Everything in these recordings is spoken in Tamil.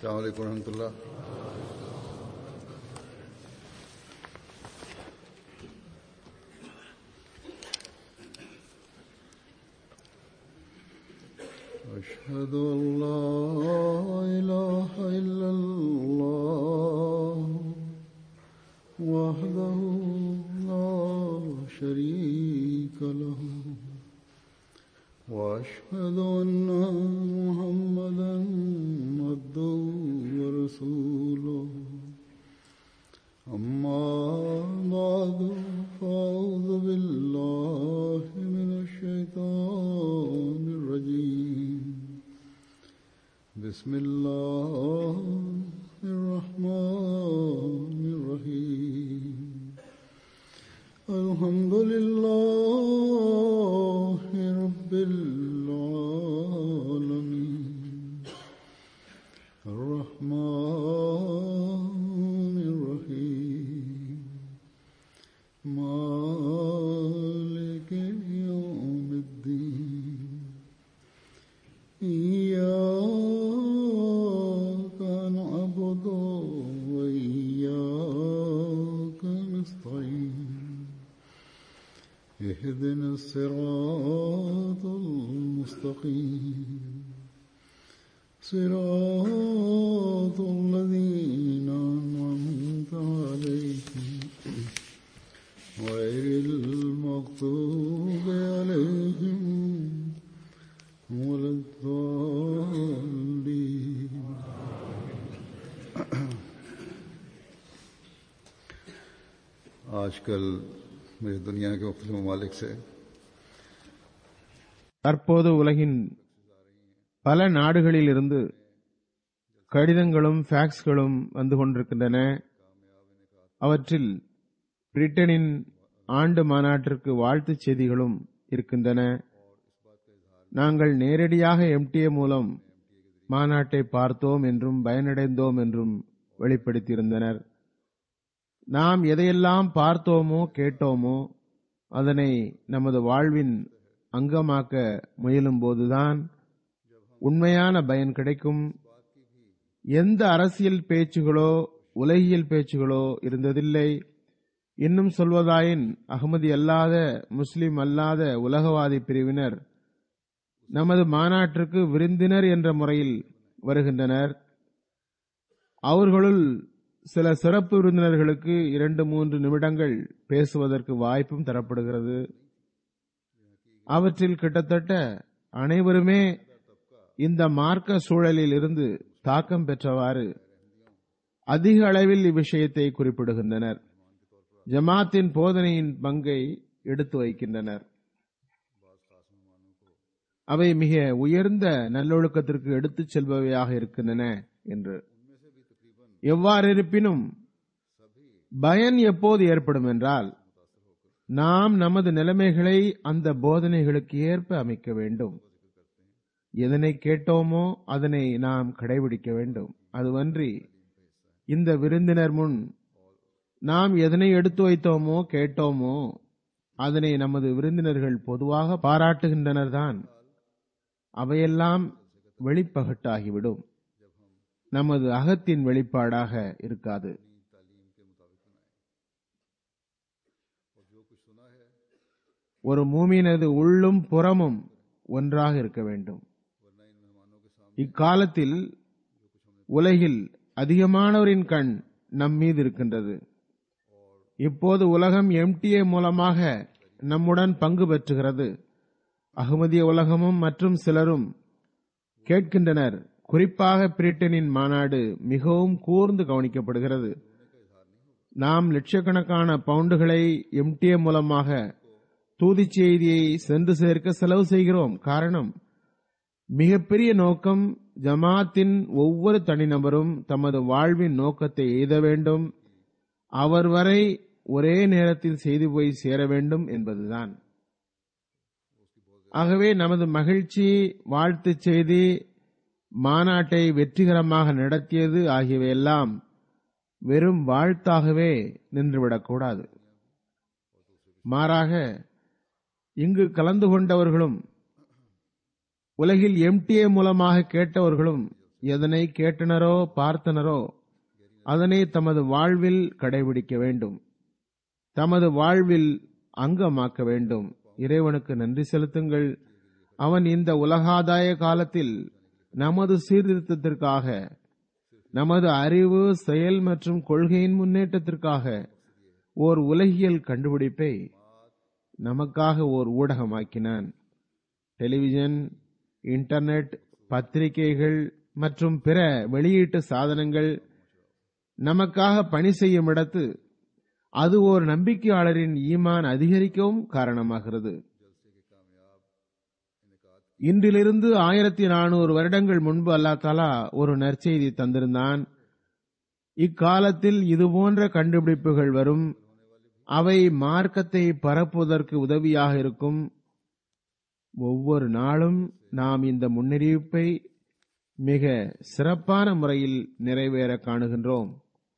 السلام عليكم ورحمة الله أشهد أن لا إله إلا الله وحده لا شريك له وأشهد أن محمدا عبده ورسوله أما بعد فأعوذ بالله من الشيطان الرجيم بسم الله الرحمن الرحيم الحمد لله رب العالمين الرحمن الرحيم مالك يوم الدين إياك نعبد وإياك نستعين اهدنا الصراط المستقيم صراط الذين أنعمت عليهم غير المغضوب عليهم ولا الضالين आजकल मेरी दुनिया के मुख्तलिफ ममालिक से தற்போது உலகின் பல நாடுகளிலிருந்து கடிதங்களும் ஃபேக்ஸ்களும் வந்து கொண்டிருக்கின்றன அவற்றில் பிரிட்டனின் ஆண்டு மாநாட்டிற்கு வாழ்த்துச் செய்திகளும் இருக்கின்றன நாங்கள் நேரடியாக எம்டிஏ மூலம் மாநாட்டை பார்த்தோம் என்றும் பயனடைந்தோம் என்றும் வெளிப்படுத்தியிருந்தனர் நாம் எதையெல்லாம் பார்த்தோமோ கேட்டோமோ அதனை நமது வாழ்வின் அங்கமாக்க முயலும் போதுதான் உண்மையான பயன் கிடைக்கும் எந்த அரசியல் பேச்சுகளோ உலகியல் பேச்சுகளோ இருந்ததில்லை இன்னும் சொல்வதாயின் அகமதி அல்லாத முஸ்லிம் அல்லாத உலகவாதி பிரிவினர் நமது மாநாட்டிற்கு விருந்தினர் என்ற முறையில் வருகின்றனர் அவர்களுள் சில சிறப்பு விருந்தினர்களுக்கு இரண்டு மூன்று நிமிடங்கள் பேசுவதற்கு வாய்ப்பும் தரப்படுகிறது அவற்றில் கிட்டத்தட்ட அனைவருமே இந்த மார்க்க சூழலில் இருந்து தாக்கம் பெற்றவாறு அதிக அளவில் இவ்விஷயத்தை குறிப்பிடுகின்றனர் ஜமாத்தின் போதனையின் பங்கை எடுத்து வைக்கின்றனர் அவை மிக உயர்ந்த நல்லொழுக்கத்திற்கு எடுத்துச் செல்பவையாக இருக்கின்றன என்று எவ்வாறு இருப்பினும் பயன் எப்போது ஏற்படும் என்றால் நாம் நமது நிலைமைகளை அந்த போதனைகளுக்கு ஏற்ப அமைக்க வேண்டும் எதனை கேட்டோமோ அதனை நாம் கடைபிடிக்க வேண்டும் அதுவன்றி இந்த விருந்தினர் முன் நாம் எதனை எடுத்து வைத்தோமோ கேட்டோமோ அதனை நமது விருந்தினர்கள் பொதுவாக பாராட்டுகின்றனர் தான் அவையெல்லாம் வெளிப்பகட்டாகிவிடும் நமது அகத்தின் வெளிப்பாடாக இருக்காது ஒரு மூமினது உள்ளும் புறமும் ஒன்றாக இருக்க வேண்டும் இக்காலத்தில் உலகில் அதிகமானவரின் கண் நம் மீது இருக்கின்றது இப்போது உலகம் எம்டிஏ மூலமாக நம்முடன் பங்கு பெற்றுகிறது அகமதிய உலகமும் மற்றும் சிலரும் கேட்கின்றனர் குறிப்பாக பிரிட்டனின் மாநாடு மிகவும் கூர்ந்து கவனிக்கப்படுகிறது நாம் லட்சக்கணக்கான பவுண்டுகளை எம்டிஏ மூலமாக தூதி செய்தியை சென்று சேர்க்க செலவு செய்கிறோம் காரணம் மிகப்பெரிய நோக்கம் ஜமாத்தின் ஒவ்வொரு தனிநபரும் தமது வாழ்வின் நோக்கத்தை எய்த வேண்டும் அவர் வரை ஒரே நேரத்தில் செய்து போய் சேர வேண்டும் என்பதுதான் ஆகவே நமது மகிழ்ச்சி வாழ்த்துச் செய்தி மாநாட்டை வெற்றிகரமாக நடத்தியது ஆகியவையெல்லாம் வெறும் வாழ்த்தாகவே நின்றுவிடக்கூடாது மாறாக இங்கு கலந்து கொண்டவர்களும் உலகில் எம்டிஏ மூலமாக கேட்டவர்களும் எதனை கேட்டனரோ பார்த்தனரோ அதனை தமது வாழ்வில் கடைபிடிக்க வேண்டும் தமது வாழ்வில் அங்கமாக்க வேண்டும் இறைவனுக்கு நன்றி செலுத்துங்கள் அவன் இந்த உலகாதாய காலத்தில் நமது சீர்திருத்தத்திற்காக நமது அறிவு செயல் மற்றும் கொள்கையின் முன்னேற்றத்திற்காக ஓர் உலகியல் கண்டுபிடிப்பை நமக்காக ஓர் ஊடகமாக்கினான் டெலிவிஷன் இன்டர்நெட் பத்திரிகைகள் மற்றும் பிற வெளியீட்டு சாதனங்கள் நமக்காக பணி செய்யும் இடத்து அது ஓர் நம்பிக்கையாளரின் ஈமான் அதிகரிக்கவும் காரணமாகிறது இன்றிலிருந்து ஆயிரத்தி நானூறு வருடங்கள் முன்பு அல்லா தாலா ஒரு நற்செய்தி தந்திருந்தான் இக்காலத்தில் இதுபோன்ற கண்டுபிடிப்புகள் வரும் அவை மார்க்கத்தை பரப்புவதற்கு உதவியாக இருக்கும் ஒவ்வொரு நாளும் நாம் இந்த முன்னறிவிப்பை மிக சிறப்பான முறையில் நிறைவேற காணுகின்றோம்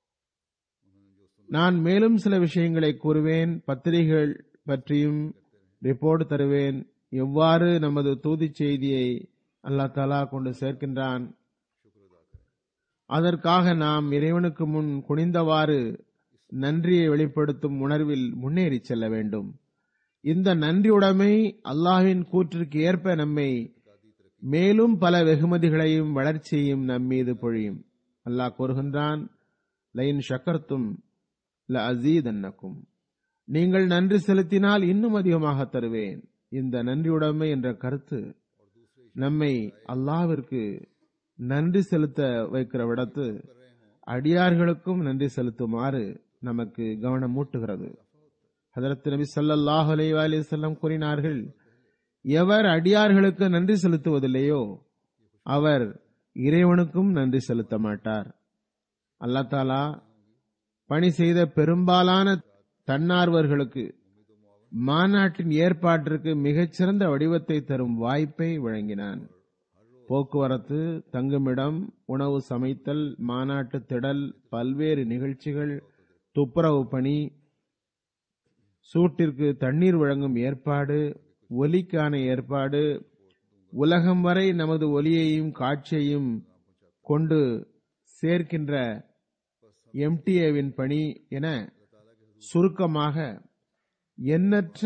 நான் மேலும் சில விஷயங்களை கூறுவேன் பத்திரிகைகள் பற்றியும் ரிப்போர்ட் தருவேன் எவ்வாறு நமது தூதி செய்தியை அல்லா தலா கொண்டு சேர்க்கின்றான் அதற்காக நாம் இறைவனுக்கு முன் குனிந்தவாறு நன்றியை வெளிப்படுத்தும் உணர்வில் முன்னேறி செல்ல வேண்டும் இந்த நன்றியுடைமை அல்லாஹ்வின் கூற்றிற்கு ஏற்ப நம்மை மேலும் பல வெகுமதிகளையும் வளர்ச்சியையும் நம் மீது பொழியும் அல்லாஹ் கூறுகின்றான் லைன் ஷக்கர்த்தும் ல அசீதன்னக்கும் நீங்கள் நன்றி செலுத்தினால் இன்னும் அதிகமாக தருவேன் இந்த நன்றியுடைமை என்ற கருத்து நம்மை அல்லாவிற்கு நன்றி செலுத்த வைக்கிற விடத்து அடியார்களுக்கும் நன்றி செலுத்துமாறு நமக்கு கவனம் மூட்டுகிறது ஹதரத் நபி ஸல்லல்லாஹு அலைஹி வஸல்லம் கூறினார்கள் எவர் அடியார்களுக்கு நன்றி செலுத்துவதில்லையோ அவர் இறைவனுக்கும் நன்றி செலுத்த மாட்டார் அல்லா தாலா பணி செய்த பெரும்பாலான தன்னார்வர்களுக்கு மாநாட்டின் ஏற்பாட்டிற்கு மிகச்சிறந்த வடிவத்தை தரும் வாய்ப்பை வழங்கினான் போக்குவரத்து தங்குமிடம் உணவு சமைத்தல் மாநாட்டு திடல் பல்வேறு நிகழ்ச்சிகள் துப்புரவு பணி சூட்டிற்கு தண்ணீர் வழங்கும் ஏற்பாடு ஒலிக்கான ஏற்பாடு உலகம் வரை நமது ஒலியையும் காட்சியையும் கொண்டு சேர்க்கின்ற எம்டிஏவின் பணி என சுருக்கமாக எண்ணற்ற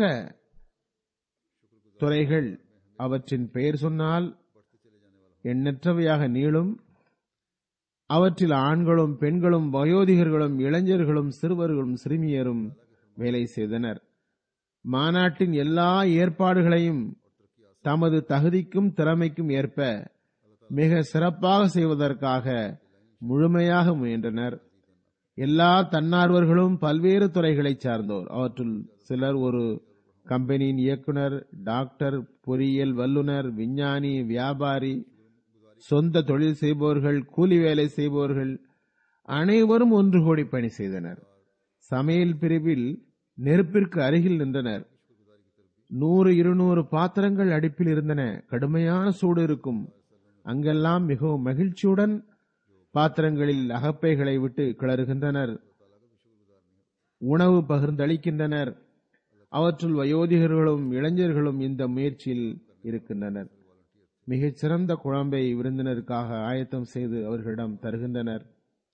துறைகள் அவற்றின் பெயர் சொன்னால் எண்ணற்றவையாக நீளும் அவற்றில் ஆண்களும் பெண்களும் வயோதிகர்களும் இளைஞர்களும் சிறுவர்களும் சிறுமியரும் வேலை செய்தனர் மாநாட்டின் எல்லா ஏற்பாடுகளையும் தமது தகுதிக்கும் திறமைக்கும் ஏற்ப மிக சிறப்பாக செய்வதற்காக முழுமையாக முயன்றனர் எல்லா தன்னார்வர்களும் பல்வேறு துறைகளைச் சார்ந்தோர் அவற்றுள் சிலர் ஒரு கம்பெனியின் இயக்குனர் டாக்டர் பொறியியல் வல்லுனர் விஞ்ஞானி வியாபாரி சொந்த தொழில் செய்பவர்கள் கூலி வேலை செய்பவர்கள் அனைவரும் ஒன்று கோடி பணி செய்தனர் சமையல் பிரிவில் நெருப்பிற்கு அருகில் நின்றனர் நூறு இருநூறு பாத்திரங்கள் அடுப்பில் இருந்தன கடுமையான சூடு இருக்கும் அங்கெல்லாம் மிகவும் மகிழ்ச்சியுடன் பாத்திரங்களில் அகப்பைகளை விட்டு கிளறுகின்றனர் உணவு பகிர்ந்தளிக்கின்றனர் அவற்றுள் வயோதிகர்களும் இளைஞர்களும் இந்த முயற்சியில் இருக்கின்றனர் மிகச் சிறந்த குழம்பை விருந்தினருக்காக ஆயத்தம் செய்து அவர்களிடம் தருகின்றனர்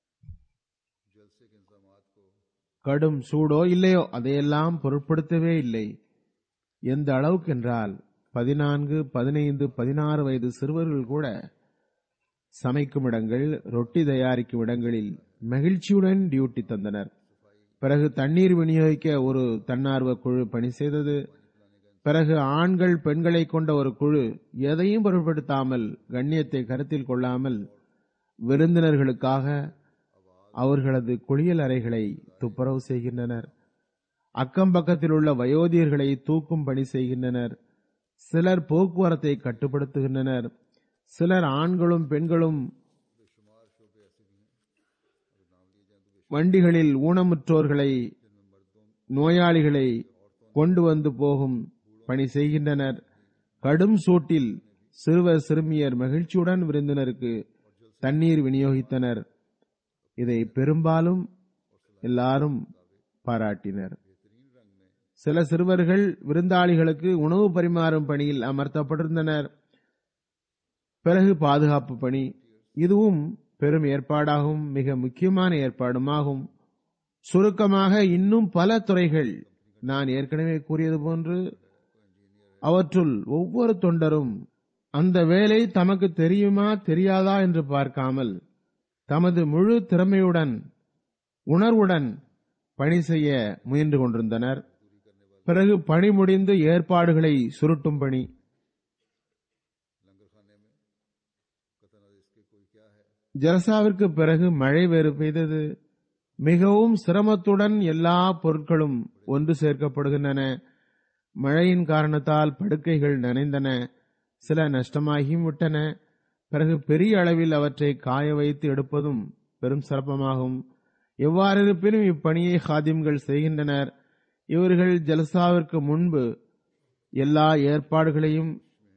கடும் சூடோ இல்லையோ அதையெல்லாம் பொருட்படுத்தவே இல்லை எந்த அளவுக்கு என்றால் பதினான்கு பதினைந்து பதினாறு வயது சிறுவர்கள் கூட சமைக்கும் இடங்கள் ரொட்டி தயாரிக்கும் இடங்களில் மகிழ்ச்சியுடன் டியூட்டி தந்தனர் பிறகு தண்ணீர் விநியோகிக்க ஒரு தன்னார்வ குழு பணி செய்தது பிறகு ஆண்கள் பெண்களை கொண்ட ஒரு குழு எதையும் பொருட்படுத்தாமல் கண்ணியத்தை கருத்தில் கொள்ளாமல் விருந்தினர்களுக்காக அவர்களது குளியல் அறைகளை துப்புரவு செய்கின்றனர் அக்கம் பக்கத்தில் உள்ள வயோதிகர்களை தூக்கும் பணி செய்கின்றனர் சிலர் போக்குவரத்தை கட்டுப்படுத்துகின்றனர் சிலர் ஆண்களும் பெண்களும் வண்டிகளில் ஊனமுற்றோர்களை நோயாளிகளை கொண்டு வந்து போகும் பணி செய்கின்றனர் கடும் சூட்டில் சிறுவர் சிறுமியர் மகிழ்ச்சியுடன் விருந்தினருக்கு தண்ணீர் விநியோகித்தனர் இதை பெரும்பாலும் எல்லாரும் பாராட்டினர் சில சிறுவர்கள் விருந்தாளிகளுக்கு உணவு பரிமாறும் பணியில் அமர்த்தப்பட்டிருந்தனர் பிறகு பாதுகாப்பு பணி இதுவும் பெரும் ஏற்பாடாகும் மிக முக்கியமான ஏற்பாடுமாகும் சுருக்கமாக இன்னும் பல துறைகள் நான் ஏற்கனவே கூறியது போன்று அவற்றுள் ஒவ்வொரு தொண்டரும் அந்த வேலை தமக்கு தெரியுமா தெரியாதா என்று பார்க்காமல் தமது முழு திறமையுடன் உணர்வுடன் பணி செய்ய முயன்று கொண்டிருந்தனர் பிறகு பணி முடிந்து ஏற்பாடுகளை சுருட்டும் பணி ஜலசாவிற்கு பிறகு மழை வேறு பெய்தது மிகவும் சிரமத்துடன் எல்லா பொருட்களும் ஒன்று சேர்க்கப்படுகின்றன மழையின் காரணத்தால் படுக்கைகள் நனைந்தன சில நஷ்டமாகியும் விட்டன பிறகு பெரிய அளவில் அவற்றை காய வைத்து எடுப்பதும் பெரும் சிறப்பமாகும் எவ்வாறிருப்பினும் இப்பணியை ஹாதிம்கள் செய்கின்றனர் இவர்கள் ஜல்சாவிற்கு முன்பு எல்லா ஏற்பாடுகளையும்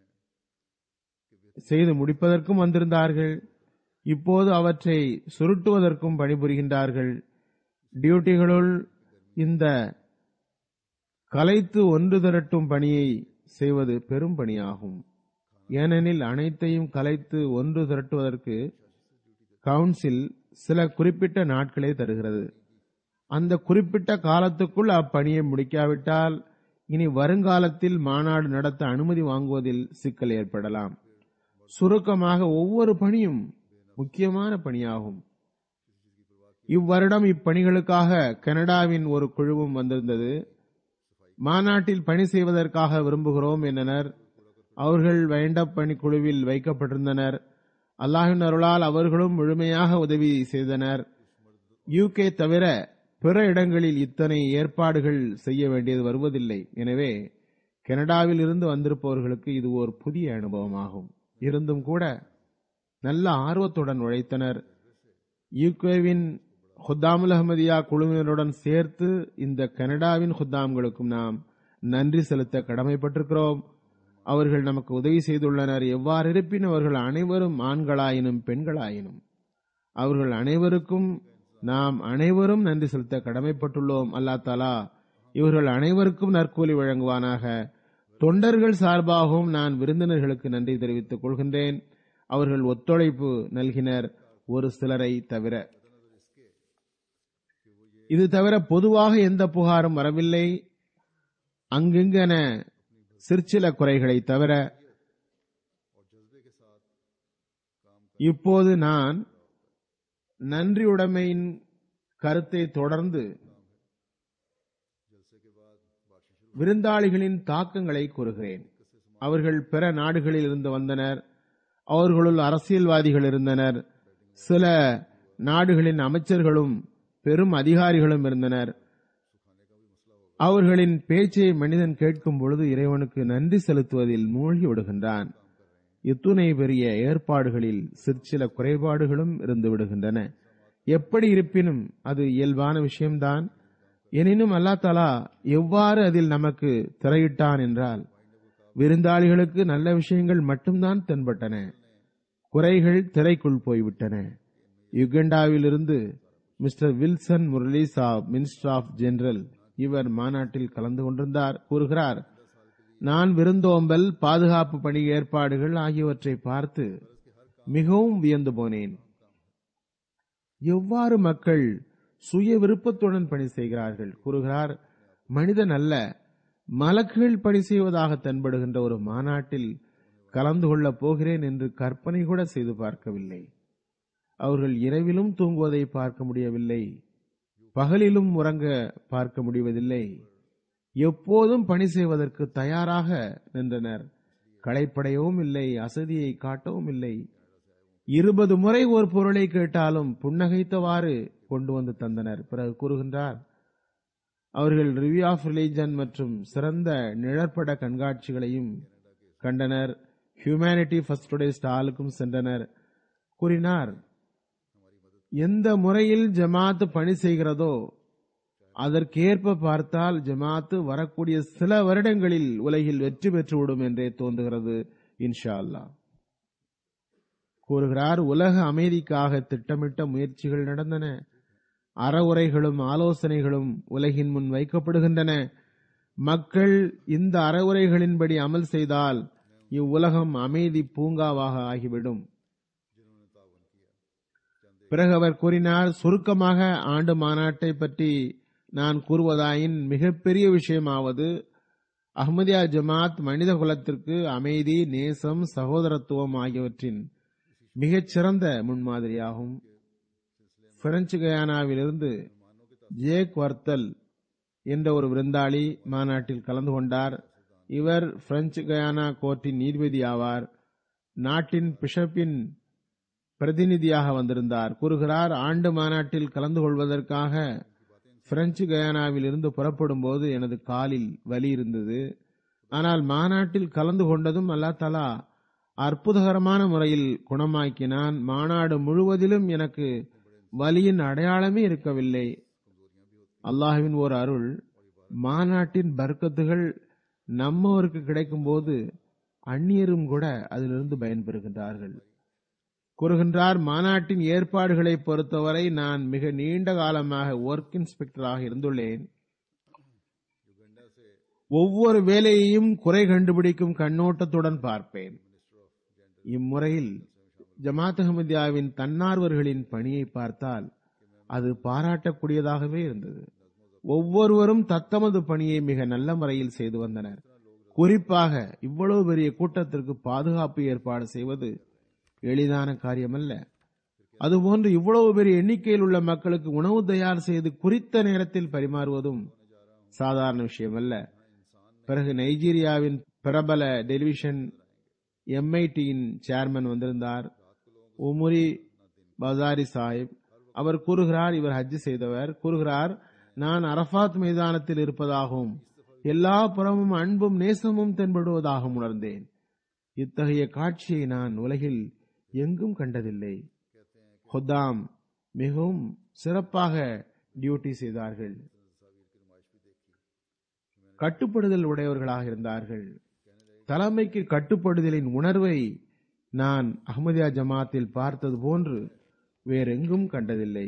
செய்து முடிப்பதற்கும் வந்திருந்தார்கள் இப்போது அவற்றை சுருட்டுவதற்கும் பணிபுரிகின்றார்கள் டியூட்டிகளுள் இந்த கலைத்து ஒன்று திரட்டும் பணியை செய்வது பெரும் பணியாகும் ஏனெனில் அனைத்தையும் கலைத்து ஒன்று திரட்டுவதற்கு கவுன்சில் சில குறிப்பிட்ட நாட்களை தருகிறது அந்த குறிப்பிட்ட காலத்துக்குள் அப்பணியை முடிக்காவிட்டால் இனி வருங்காலத்தில் மாநாடு நடத்த அனுமதி வாங்குவதில் சிக்கல் ஏற்படலாம் சுருக்கமாக ஒவ்வொரு பணியும் முக்கியமான பணியாகும் இவ்வருடம் இப்பணிகளுக்காக கனடாவின் ஒரு குழுவும் வந்திருந்தது மாநாட்டில் பணி செய்வதற்காக விரும்புகிறோம் என்றனர் அவர்கள் வைண்டப் பணி குழுவில் வைக்கப்பட்டிருந்தனர் அல்லாஹின் அருளால் அவர்களும் முழுமையாக உதவி செய்தனர் யூகே தவிர பிற இடங்களில் இத்தனை ஏற்பாடுகள் செய்ய வேண்டியது வருவதில்லை எனவே கனடாவில் இருந்து வந்திருப்பவர்களுக்கு இது ஒரு புதிய அனுபவமாகும் இருந்தும் கூட நல்ல ஆர்வத்துடன் உழைத்தனர் யூகேவின் ஹுத்தாமுல் அஹமதியா குழுவினருடன் சேர்த்து இந்த கனடாவின் ஹுத்தாம்களுக்கும் நாம் நன்றி செலுத்த கடமைப்பட்டிருக்கிறோம் அவர்கள் நமக்கு உதவி செய்துள்ளனர் எவ்வாறு இருப்பினும் அவர்கள் அனைவரும் ஆண்களாயினும் பெண்களாயினும் அவர்கள் அனைவருக்கும் நாம் அனைவரும் நன்றி செலுத்த கடமைப்பட்டுள்ளோம் அல்லா தாலா இவர்கள் அனைவருக்கும் நற்கூலி வழங்குவானாக தொண்டர்கள் சார்பாகவும் நான் விருந்தினர்களுக்கு நன்றி தெரிவித்துக் கொள்கின்றேன் அவர்கள் ஒத்துழைப்பு நல்கினர் ஒரு சிலரை தவிர இது தவிர பொதுவாக எந்த புகாரும் வரவில்லை அங்கிங்கென சிற்சில குறைகளை தவிர இப்போது நான் நன்றியுடைமையின் கருத்தை தொடர்ந்து விருந்தாளிகளின் தாக்கங்களை கூறுகிறேன் அவர்கள் பிற நாடுகளில் இருந்து வந்தனர் அவர்களுள் அரசியல்வாதிகள் இருந்தனர் சில நாடுகளின் அமைச்சர்களும் பெரும் அதிகாரிகளும் இருந்தனர் அவர்களின் பேச்சை மனிதன் கேட்கும் பொழுது இறைவனுக்கு நன்றி செலுத்துவதில் மூழ்கி விடுகின்றான் இத்துணை பெரிய ஏற்பாடுகளில் சிற்சில குறைபாடுகளும் இருந்து விடுகின்றன எப்படி இருப்பினும் அது இயல்பான விஷயம்தான் எனினும் அல்லா தலா எவ்வாறு அதில் நமக்கு திரையிட்டான் என்றால் விருந்தாளிகளுக்கு நல்ல விஷயங்கள் மட்டும்தான் தென்பட்டன குறைகள் திரைக்குள் போய்விட்டன யுகண்டாவிலிருந்து மிஸ்டர் வில்சன் முரளி சாப் மினிஸ்டர் ஆஃப் ஜெனரல் இவர் மாநாட்டில் கலந்து கொண்டிருந்தார் கூறுகிறார் நான் விருந்தோம்பல் பாதுகாப்பு பணி ஏற்பாடுகள் ஆகியவற்றை பார்த்து மிகவும் வியந்து போனேன் எவ்வாறு மக்கள் சுய விருப்பத்துடன் பணி செய்கிறார்கள் கூறுகிறார் மனிதன் அல்ல மலக்குகள் பணி செய்வதாக தென்படுகின்ற ஒரு மாநாட்டில் கலந்து கொள்ளப் போகிறேன் என்று கற்பனை கூட செய்து பார்க்கவில்லை அவர்கள் இரவிலும் தூங்குவதை பார்க்க முடியவில்லை பகலிலும் உறங்க பார்க்க முடிவதில்லை எப்போதும் பணி செய்வதற்கு தயாராக நின்றனர் களைப்படையவும் இல்லை அசதியை காட்டவும் இல்லை இருபது முறை ஒரு பொருளை கேட்டாலும் புன்னகைத்தவாறு கொண்டு வந்து தந்தனர் பிறகு கூறுகின்றார் அவர்கள் ரிவ்யூ ஆஃப் ரிலீஜன் மற்றும் சிறந்த நிழற்பட கண்காட்சிகளையும் கண்டனர் ஹியூமனிட்டி ஃபர்ஸ்ட் டுடே ஸ்டாலுக்கும் சென்றனர் கூறினார் எந்த முறையில் ஜமாத் பணி செய்கிறதோ அதற்கேற்ப பார்த்தால் ஜமாத்து வரக்கூடிய சில வருடங்களில் உலகில் வெற்றி பெற்றுவிடும் என்றே தோன்றுகிறது இன்ஷா அல்லாஹ் கூறுகிறார் உலக அமைதிக்காக திட்டமிட்ட முயற்சிகள் நடந்தன அறவுரைகளும் ஆலோசனைகளும் உலகின் முன் வைக்கப்படுகின்றன மக்கள் இந்த அறவுரைகளின்படி அமல் செய்தால் இவ்வுலகம் அமைதி பூங்காவாக ஆகிவிடும் பிறகு அவர் கூறினார் சுருக்கமாக ஆண்டு மாநாட்டை பற்றி நான் கூறுவதாயின் மிகப்பெரிய விஷயமாவது அஹ்மதியா ஜமாத் மனித குலத்திற்கு அமைதி நேசம் சகோதரத்துவம் ஆகியவற்றின் மிகச்சிறந்த முன்மாதிரியாகும் பிரெஞ்சு கயானாவிலிருந்து ஜேக் வர்த்தல் என்ற ஒரு விருந்தாளி மாநாட்டில் கலந்து கொண்டார் இவர் பிரெஞ்சு கயானா கோர்ட்டின் நீதிபதி ஆவார் நாட்டின் பிஷப்பின் பிரதிநிதியாக வந்திருந்தார் கூறுகிறார் ஆண்டு மாநாட்டில் கலந்து கொள்வதற்காக பிரெஞ்சு கயானாவில் இருந்து புறப்படும் போது எனது காலில் வலி இருந்தது ஆனால் மாநாட்டில் கலந்து கொண்டதும் அல்லா தலா அற்புதகரமான முறையில் குணமாக்கினான் மாநாடு முழுவதிலும் எனக்கு வலியின் அடையாளமே இருக்கவில்லை அல்லாஹுவின் ஒரு அருள் மாநாட்டின் பர்க்கத்துகள் நம்மவருக்கு கிடைக்கும் போது அந்நியரும் கூட அதிலிருந்து பயன்பெறுகின்றார்கள் கூறுகின்றார் மாநாட்டின் ஏற்பாடுகளை பொறுத்தவரை நான் மிக நீண்ட காலமாக ஒர்க் இன்ஸ்பெக்டராக இருந்துள்ளேன் ஒவ்வொரு வேலையையும் குறை கண்டுபிடிக்கும் கண்ணோட்டத்துடன் பார்ப்பேன் இம்முறையில் ஜமாத் அஹமதியாவின் தன்னார்வர்களின் பணியை பார்த்தால் அது பாராட்டக்கூடியதாகவே இருந்தது ஒவ்வொருவரும் தத்தமது பணியை மிக நல்ல முறையில் செய்து வந்தனர் குறிப்பாக இவ்வளவு பெரிய கூட்டத்திற்கு பாதுகாப்பு ஏற்பாடு செய்வது எளிதான காரியமல்ல அதுபோன்று இவ்வளவு பெரிய எண்ணிக்கையில் உள்ள மக்களுக்கு உணவு தயார் செய்து குறித்த நேரத்தில் பரிமாறுவதும் சாதாரண விஷயமல்ல பிறகு நைஜீரியாவின் பிரபல டெலிவிஷன் எம்ஐடியின் சேர்மன் வந்திருந்தார் உமுரி பசாரி சாஹிப் அவர் கூறுகிறார் இவர் ஹஜ் செய்தவர் கூறுகிறார் நான் அரபாத் மைதானத்தில் இருப்பதாகவும் எல்லா புறமும் அன்பும் நேசமும் தென்படுவதாகவும் உணர்ந்தேன் இத்தகைய காட்சியை நான் உலகில் எங்கும் கண்டதில்லை ஹொதாம் மிகவும் சிறப்பாக டியூட்டி செய்தார்கள் கட்டுப்படுதல் உடையவர்களாக இருந்தார்கள் தலைமைக்கு கட்டுப்படுதலின் உணர்வை நான் அஹமதியா ஜமாத்தில் பார்த்தது போன்று வேறெங்கும் கண்டதில்லை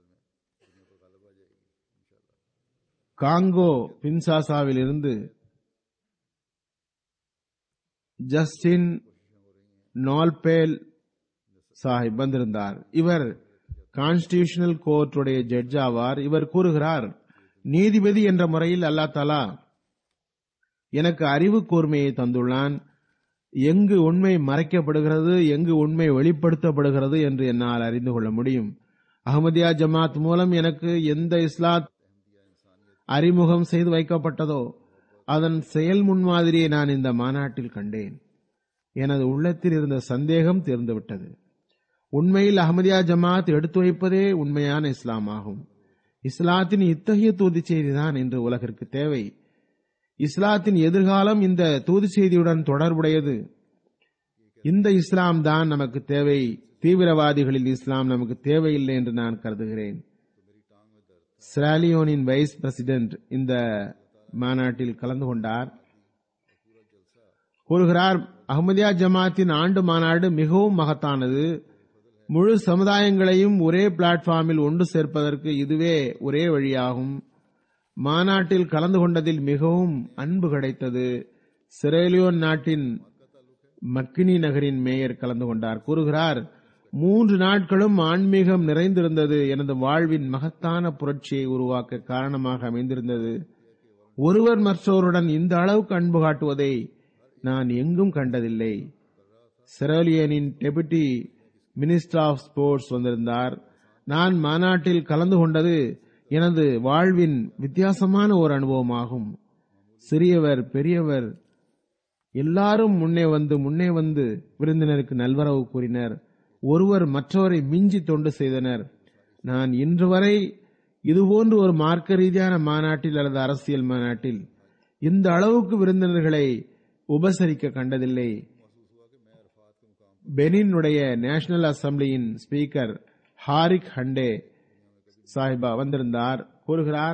காங்கோ பின்சாசாவில் இருந்து ஜஸ்டின் நால்பேல் சாஹிப் வந்திருந்தார் இவர் கான்ஸ்டிடியூஷனல் கோர்ட்டுடைய ஜட்ஜ் ஆவார் இவர் கூறுகிறார் நீதிபதி என்ற முறையில் அல்லா தலா எனக்கு அறிவு கூர்மையை தந்துள்ளான் எங்கு உண்மை மறைக்கப்படுகிறது எங்கு உண்மை வெளிப்படுத்தப்படுகிறது என்று என்னால் அறிந்து கொள்ள முடியும் அகமதியா ஜமாத் மூலம் எனக்கு எந்த இஸ்லாத் அறிமுகம் செய்து வைக்கப்பட்டதோ அதன் செயல் முன்மாதிரியை நான் இந்த மாநாட்டில் கண்டேன் எனது உள்ளத்தில் இருந்த சந்தேகம் தீர்ந்துவிட்டது உண்மையில் அகமதியா ஜமாத் எடுத்து வைப்பதே உண்மையான இஸ்லாம் ஆகும் இஸ்லாத்தின் இத்தகைய தூதி செய்திதான் இன்று உலகிற்கு தேவை இஸ்லாத்தின் எதிர்காலம் இந்த தூது செய்தியுடன் தொடர்புடையது இந்த இஸ்லாம் தான் நமக்கு தேவை தீவிரவாதிகளில் இஸ்லாம் நமக்கு தேவையில்லை என்று நான் கருதுகிறேன் சிராலியோனின் வைஸ் பிரசிடென்ட் இந்த மாநாட்டில் கலந்து கொண்டார் கூறுகிறார் அஹமதியா ஜமாத்தின் ஆண்டு மாநாடு மிகவும் மகத்தானது முழு சமுதாயங்களையும் ஒரே பிளாட்ஃபார்மில் ஒன்று சேர்ப்பதற்கு இதுவே ஒரே வழியாகும் மாநாட்டில் கலந்து கொண்டதில் மிகவும் அன்பு கிடைத்தது சிரேலியோன் நாட்டின் மக்கினி நகரின் மேயர் கலந்து கொண்டார் கூறுகிறார் மூன்று நாட்களும் ஆன்மீகம் நிறைந்திருந்தது எனது வாழ்வின் மகத்தான புரட்சியை உருவாக்க காரணமாக அமைந்திருந்தது ஒருவர் மற்றவருடன் இந்த அளவுக்கு அன்பு காட்டுவதை நான் எங்கும் கண்டதில்லை செரோலியனின் டெபுட்டி மினிஸ்டர் ஆஃப் ஸ்போர்ட்ஸ் வந்திருந்தார் நான் மாநாட்டில் கலந்து கொண்டது எனது வாழ்வின் வித்தியாசமான ஒரு அனுபவமாகும் சிறியவர் பெரியவர் எல்லாரும் முன்னே வந்து முன்னே வந்து விருந்தினருக்கு நல்வரவு கூறினர் ஒருவர் மற்றவரை மிஞ்சி தொண்டு செய்தனர் நான் இன்று வரை இதுபோன்று ஒரு மார்க்க ரீதியான மாநாட்டில் அல்லது அரசியல் மாநாட்டில் இந்த அளவுக்கு விருந்தினர்களை உபசரிக்க கண்டதில்லை பெனினுடைய நேஷனல் அசம்பிளியின் ஸ்பீக்கர் ஹாரிக் ஹண்டே சாஹிபா வந்திருந்தார் கூறுகிறார்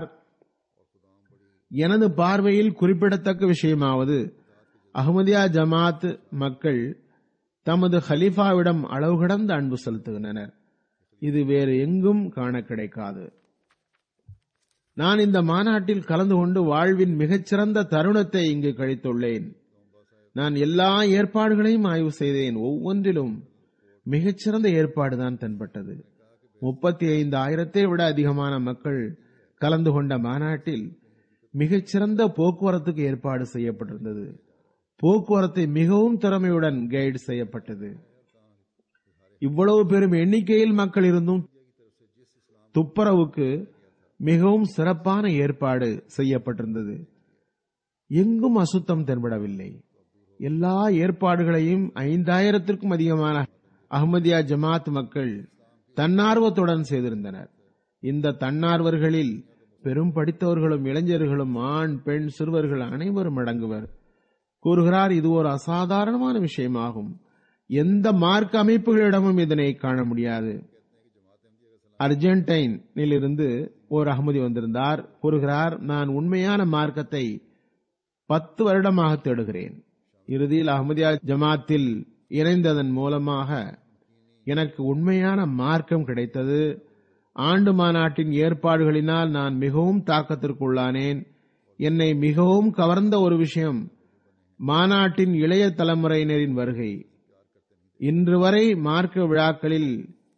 எனது பார்வையில் குறிப்பிடத்தக்க விஷயமாவது அகமதியா ஜமாத் மக்கள் தமது ஹலீஃபாவிடம் அளவு கடந்த அன்பு செலுத்துகின்றனர் இது வேறு எங்கும் காண கிடைக்காது நான் இந்த மாநாட்டில் கலந்து கொண்டு வாழ்வின் மிகச்சிறந்த தருணத்தை இங்கு கழித்துள்ளேன் நான் எல்லா ஏற்பாடுகளையும் ஆய்வு செய்தேன் ஒவ்வொன்றிலும் மிகச்சிறந்த ஏற்பாடுதான் தென்பட்டது முப்பத்தி ஐந்து ஆயிரத்தை விட அதிகமான மக்கள் கலந்து கொண்ட மாநாட்டில் மிகச்சிறந்த போக்குவரத்துக்கு ஏற்பாடு செய்யப்பட்டிருந்தது போக்குவரத்தை மிகவும் திறமையுடன் கைடு செய்யப்பட்டது இவ்வளவு பெரும் எண்ணிக்கையில் மக்கள் இருந்தும் துப்புரவுக்கு மிகவும் சிறப்பான ஏற்பாடு செய்யப்பட்டிருந்தது எங்கும் அசுத்தம் தென்படவில்லை எல்லா ஏற்பாடுகளையும் ஐந்தாயிரத்திற்கும் அதிகமான அஹ்மதியா ஜமாத் மக்கள் தன்னார்வத்துடன் செய்திருந்தனர் இந்த தன்னார்வர்களில் பெரும் படித்தவர்களும் இளைஞர்களும் ஆண் பெண் சிறுவர்கள் அனைவரும் அடங்குவர் கூறுகிறார் இது ஒரு அசாதாரணமான விஷயமாகும் எந்த மார்க்க அமைப்புகளிடமும் இதனை காண முடியாது அர்ஜென்டைனில் இருந்து ஓர் அகமதி வந்திருந்தார் கூறுகிறார் நான் உண்மையான மார்க்கத்தை பத்து வருடமாக தேடுகிறேன் இறுதியில் அகமதியா ஜமாத்தில் இணைந்ததன் மூலமாக எனக்கு உண்மையான மார்க்கம் கிடைத்தது ஆண்டு மாநாட்டின் ஏற்பாடுகளினால் நான் மிகவும் தாக்கத்திற்குள்ளானேன் என்னை மிகவும் கவர்ந்த ஒரு விஷயம் மாநாட்டின் இளைய தலைமுறையினரின் வருகை இன்று வரை மார்க்க விழாக்களில்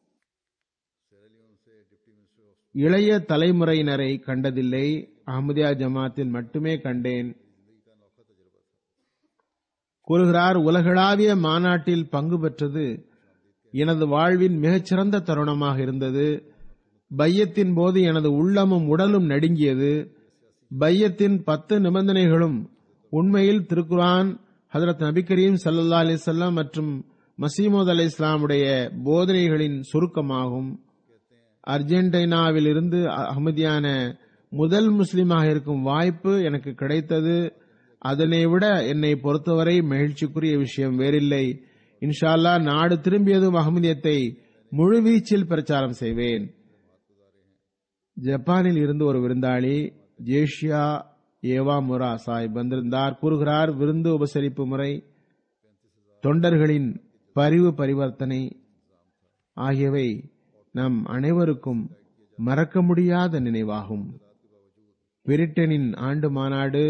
இளைய தலைமுறையினரை கண்டதில்லை அஹமதியா ஜமாத்தில் மட்டுமே கண்டேன் கூறுகிறார் உலகளாவிய மாநாட்டில் பங்கு பெற்றது எனது வாழ்வின் மிகச்சிறந்த தருணமாக இருந்தது பையத்தின் போது எனது உள்ளமும் உடலும் நடுங்கியது பையத்தின் பத்து நிபந்தனைகளும் உண்மையில் திருக்குரான் ஹதரத் நபி கரீம் சல்லா அலிசல்லாம் மற்றும் மசீமோத் அலி இஸ்லாமுடைய போதனைகளின் சுருக்கமாகும் அர்ஜென்டினாவில் இருந்து அகமதியான முதல் முஸ்லிமாக இருக்கும் வாய்ப்பு எனக்கு கிடைத்தது அதனை விட என்னை பொறுத்தவரை மகிழ்ச்சிக்குரிய விஷயம் வேறில்லை இன்ஷால்லா நாடு திரும்பியதும் அகமதியத்தை முழுவீச்சில் பிரச்சாரம் செய்வேன் ஜப்பானில் இருந்து ஒரு விருந்தாளி ஜேஷியா ஏவா முரா சாஹிப் வந்திருந்தார் கூறுகிறார் விருந்து உபசரிப்பு முறை தொண்டர்களின் பரிவு பரிவர்த்தனை ஆகியவை நம் அனைவருக்கும் மறக்க முடியாத நினைவாகும் பிரிட்டனின் ஆண்டு மாநாடு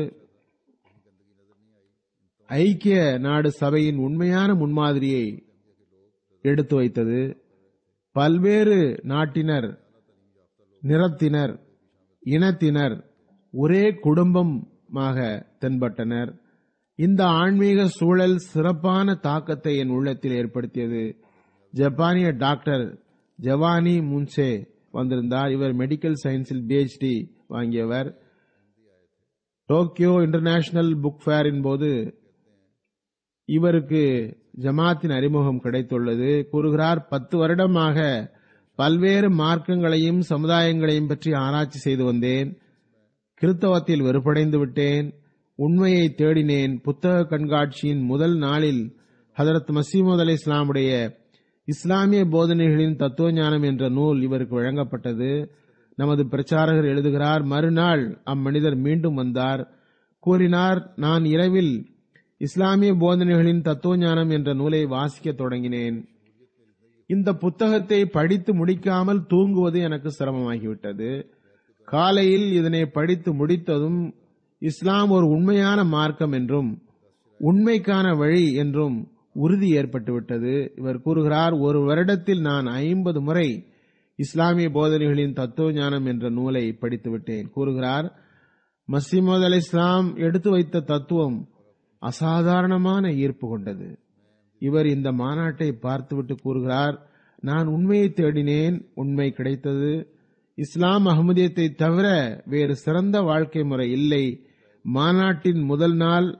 ஐக்கிய நாடு சபையின் உண்மையான முன்மாதிரியை எடுத்து வைத்தது பல்வேறு நாட்டினர் நிறத்தினர் இனத்தினர் ஒரே குடும்பமாக தென்பட்டனர் இந்த ஆன்மீக சூழல் சிறப்பான தாக்கத்தை என் உள்ளத்தில் ஏற்படுத்தியது ஜப்பானிய டாக்டர் ஜவானி முன்சே வந்திருந்தார் இவர் மெடிக்கல் சயின்ஸில் பிஹெச்டி வாங்கியவர் டோக்கியோ இன்டர்நேஷனல் புக் ஃபேரின் போது இவருக்கு ஜமாத்தின் அறிமுகம் கிடைத்துள்ளது கூறுகிறார் பத்து வருடமாக பல்வேறு மார்க்கங்களையும் சமுதாயங்களையும் பற்றி ஆராய்ச்சி செய்து வந்தேன் கிறித்தவத்தில் வெறுப்படைந்து விட்டேன் உண்மையை தேடினேன் புத்தக கண்காட்சியின் முதல் நாளில் ஹதரத் மசீமது அலி இஸ்லாமுடைய இஸ்லாமிய போதனைகளின் தத்துவ ஞானம் என்ற நூல் இவருக்கு வழங்கப்பட்டது நமது பிரச்சாரகர் எழுதுகிறார் மறுநாள் அம்மனிதர் மீண்டும் வந்தார் கூறினார் நான் இரவில் இஸ்லாமிய போதனைகளின் தத்துவ ஞானம் என்ற நூலை வாசிக்க தொடங்கினேன் இந்த புத்தகத்தை படித்து முடிக்காமல் தூங்குவது எனக்கு சிரமமாகிவிட்டது காலையில் இதனை படித்து முடித்ததும் இஸ்லாம் ஒரு உண்மையான மார்க்கம் என்றும் உண்மைக்கான வழி என்றும் உறுதி ஏற்பட்டுவிட்டது இவர் கூறுகிறார் ஒரு வருடத்தில் நான் ஐம்பது முறை இஸ்லாமிய போதனைகளின் தத்துவ ஞானம் என்ற நூலை படித்துவிட்டேன் கூறுகிறார் மசீமது அலி இஸ்லாம் எடுத்து வைத்த தத்துவம் அசாதாரணமான ஈர்ப்பு கொண்டது இவர் இந்த மாநாட்டை பார்த்துவிட்டு கூறுகிறார் நான் உண்மையை தேடினேன் உண்மை கிடைத்தது இஸ்லாம் அகமதியத்தை தவிர வேறு சிறந்த வாழ்க்கை முறை இல்லை மாநாட்டின் முதல் நாள்